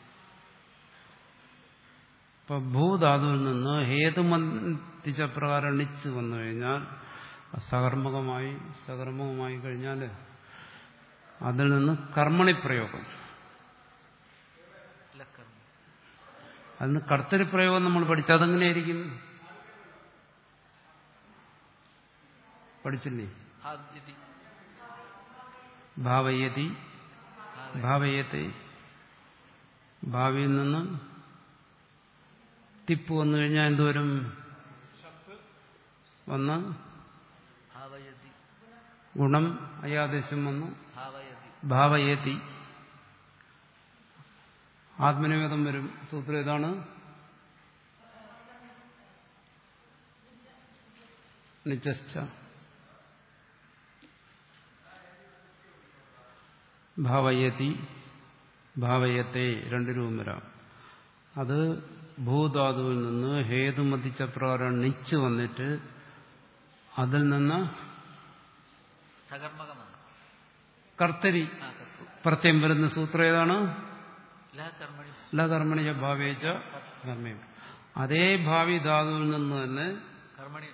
ഇപ്പൊ ഭൂധാതുവിൽ നിന്ന് ഹേതുമന്തിച്ച പ്രകാരം ണിച്ച് വന്നു കഴിഞ്ഞാൽ സകർമ്മകമായി സകർമ്മകമായി കഴിഞ്ഞാൽ അതിൽ നിന്ന് കർമ്മണി പ്രയോഗം ലക്കർമ്മ അതിന് കർത്തരി പ്രയോഗം നമ്മൾ പഠിച്ചു അതെങ്ങനെയായിരിക്കും പഠിച്ചില്ലേ ഹാദ്യതി ഭാവയതി ഭാവയത്തെ ഭാവിയിൽ നിന്ന് തിപ്പ് വന്നു കഴിഞ്ഞാൽ എന്തോരും വന്ന് ഭാവയതി ഗുണം അയാദേശം വന്നു ഭാവയതി ഭാവയതി ആത്മനിവേദം വരും സൂത്രം ഏതാണ് നിശ്ച ഭാവയതി ഭാവയത്തെ രണ്ട് രൂപം വരാം അത് ഭൂധാതുവിൽ നിന്ന് ഹേതുമതിച്ച പ്രകാരം നിച്ച് വന്നിട്ട് അതിൽ നിന്ന് സകർമ്മകമാണ് കർത്തരി ആ കർത്തു പ്രത്യം വരുന്ന സൂത്രം ഏതാണ് എല്ലാ കർമ്മണി ലകർമ്മണിയ ഭാവേച്ച കർമ്മയും അതേ ഭാവി ധാതുവിൽ നിന്ന് തന്നെ കർമ്മണി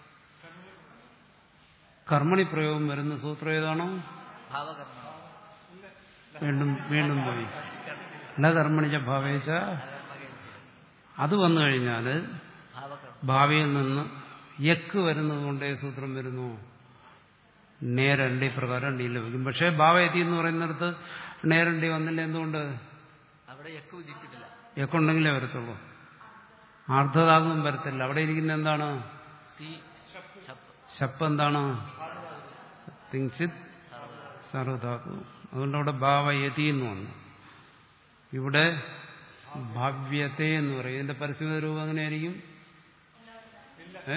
കർമ്മണി പ്രയോഗം വരുന്ന സൂത്രം ഏതാണോ ഭാവകർമ്മണോ വീണ്ടും വീണ്ടും പോയി ലകർമ്മണിച്ച ഭാവേച്ച അത് വന്നു കഴിഞ്ഞാൽ ഭാവകർമ്മ ഭാവിയിൽ നിന്ന് യക്ക് വരുന്നത് കൊണ്ടേ സൂത്രം വരുന്നു നേരണ്ടി പ്രകാരം ഡി ലഭിക്കും പക്ഷേ ഭാവയതി എന്ന് പറയുന്നിടത്ത് നേരണ്ടി വന്നില്ല എന്തുകൊണ്ട് അവിടെ യക്ക് വിധിച്ചിട്ടില്ല യക്കുണ്ടെങ്കിലേ വരത്തുള്ളൂ ആർദ്ധതാകും വരത്തില്ല അവിടെ ഇരിക്കുന്ന എന്താണ് സി ശപ്പ് ശപ്പ് എന്താണ് തിങ്സിത് സർവ്വ സർവധാതു അതുകൊണ്ട് അവിടെ ഭാവയതി എന്ന് വന്നു ഇവിടെ ഭാവ്യത്തെ എന്ന് പറയും ഇതിന്റെ പരസ്യത രൂപം എങ്ങനെയായിരിക്കും ഏ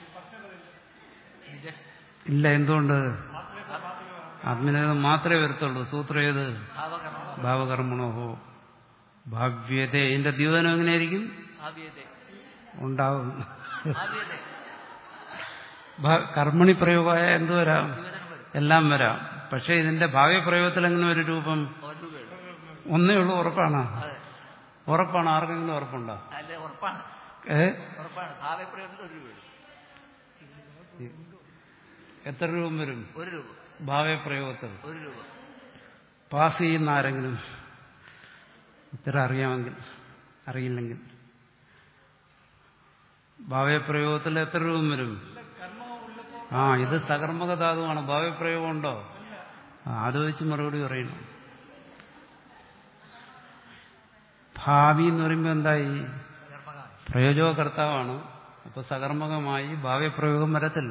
നിജസ് ഇല്ല എന്തുകൊണ്ട് ആത്മനിവേദം മാത്രമേ വരത്തുള്ളൂ സൂത്രം ഏത് ഭാവകർമ്മ ഭാവകർമ്മണോഹോ ഭാവ്യത ഇതിന്റെ ദ്യൂതനം എങ്ങനെയായിരിക്കും ഭാവ്യത്തെ ഉണ്ടാവും ഭാവ്യത്തെ ഭ- കർമ്മണി പ്രയോഗമായ എന്ത് വരാം ദ്വിവചനം വരും എല്ലാം വരാം പക്ഷെ ഇതിന്റെ ഭാവ്യ പ്രയോഗത്തിൽ എങ്ങനെ ഒരു രൂപം ഒരു രൂപ എഴുതും ഒന്നേ ഉള്ളൂ ഉറപ്പാണ് അതെ ഉറപ്പാണ് ആർക്കെങ്കിലും ഉറപ്പുണ്ടോ അല്ല ഉറപ്പാണ് ഏ ഉറപ്പാണ് ഭാവപ്രയോഗത്തിൽ ഒരു രൂപ എഴുതും എത്ര രൂപം വരും ഒരു രൂപ ഭാവ്യ പ്രയോഗത്തിൽ ഒരു രൂപ പാസ് ചെയ്യുന്ന ആരെങ്കിലും ഇത്ര അറിയാമെങ്കിൽ അറിയില്ലെങ്കിൽ ഭാവ്യപ്രയോഗത്തിൽ എത്ര രൂപം വരും ആ ഇത് സകർമ്മക ധാതുവാണ് ഭാവ്യപ്രയോഗം ഉണ്ടോ ആ, അത് വെച്ച് മറുപടി പറയണം ഭാവി എന്ന് പറയുമ്പോൾ എന്തായി കർമ്മകാണ് പ്രയോജകർത്താവാണ് അപ്പൊ സകർമ്മകമായി ഭാവ്യപ്രയോഗം വരത്തില്ല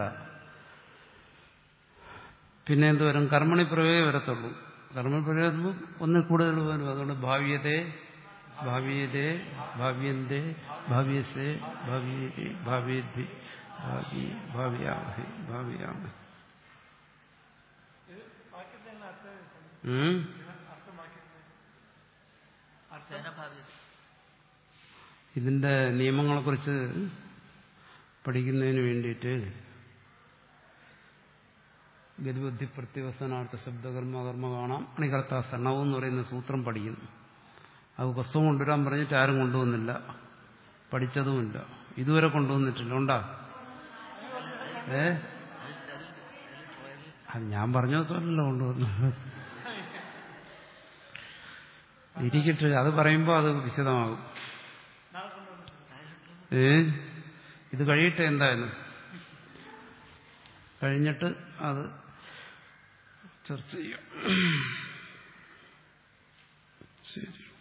പിന്നെ എന്ത് വരും കർമ്മണി പ്രയോഗമേ വരത്തുള്ളൂ കർമ്മണി പ്രയോഗം ഒന്നിൽ കൂടുതൽ വരും അതുകൊണ്ട് ഭാവ്യത്തെ ഭാവ്യതേ ഭാവ്യന്തേ ഭാവ്യസേ ഭാവ്യേ ഭാവ്യേദ്ഭി ഭാവി ഭാവ്യാമഹേ ഭാവ്യാമഹേ ഉം? സേനഭാവ്യത ഇതിന്റെ നിയമങ്ങളെക്കുറിച്ച് പഠിക്കുന്നതിന് വേണ്ടിയിട്ട് ഗതിബുദ്ധി പ്രത്യവസനാർത്ഥ ശബ്ദകർമ്മ കർമ്മ കാണാം അണികർത്ത സണവും എന്ന് പറയുന്ന സൂത്രം പഠിക്കുന്നു അത് പുസ്തകം കൊണ്ടുവരാൻ പറഞ്ഞിട്ട് ആരും കൊണ്ടുവന്നില്ല പഠിച്ചതുമില്ല ഇതുവരെ കൊണ്ടുവന്നിട്ടില്ല ഉണ്ടാ ഏ അത് ഞാൻ പറഞ്ഞ ദിവസമല്ലല്ലോ കൊണ്ടുവന്നു ഇരിക്കട്ടെ അത് പറയുമ്പോൾ അത് വിശദമാകും ഏ ഇത് കഴിയട്ടെ എന്തായാലും കഴിഞ്ഞിട്ട് അത് ചർച്ച ചെയ്യാം ശരി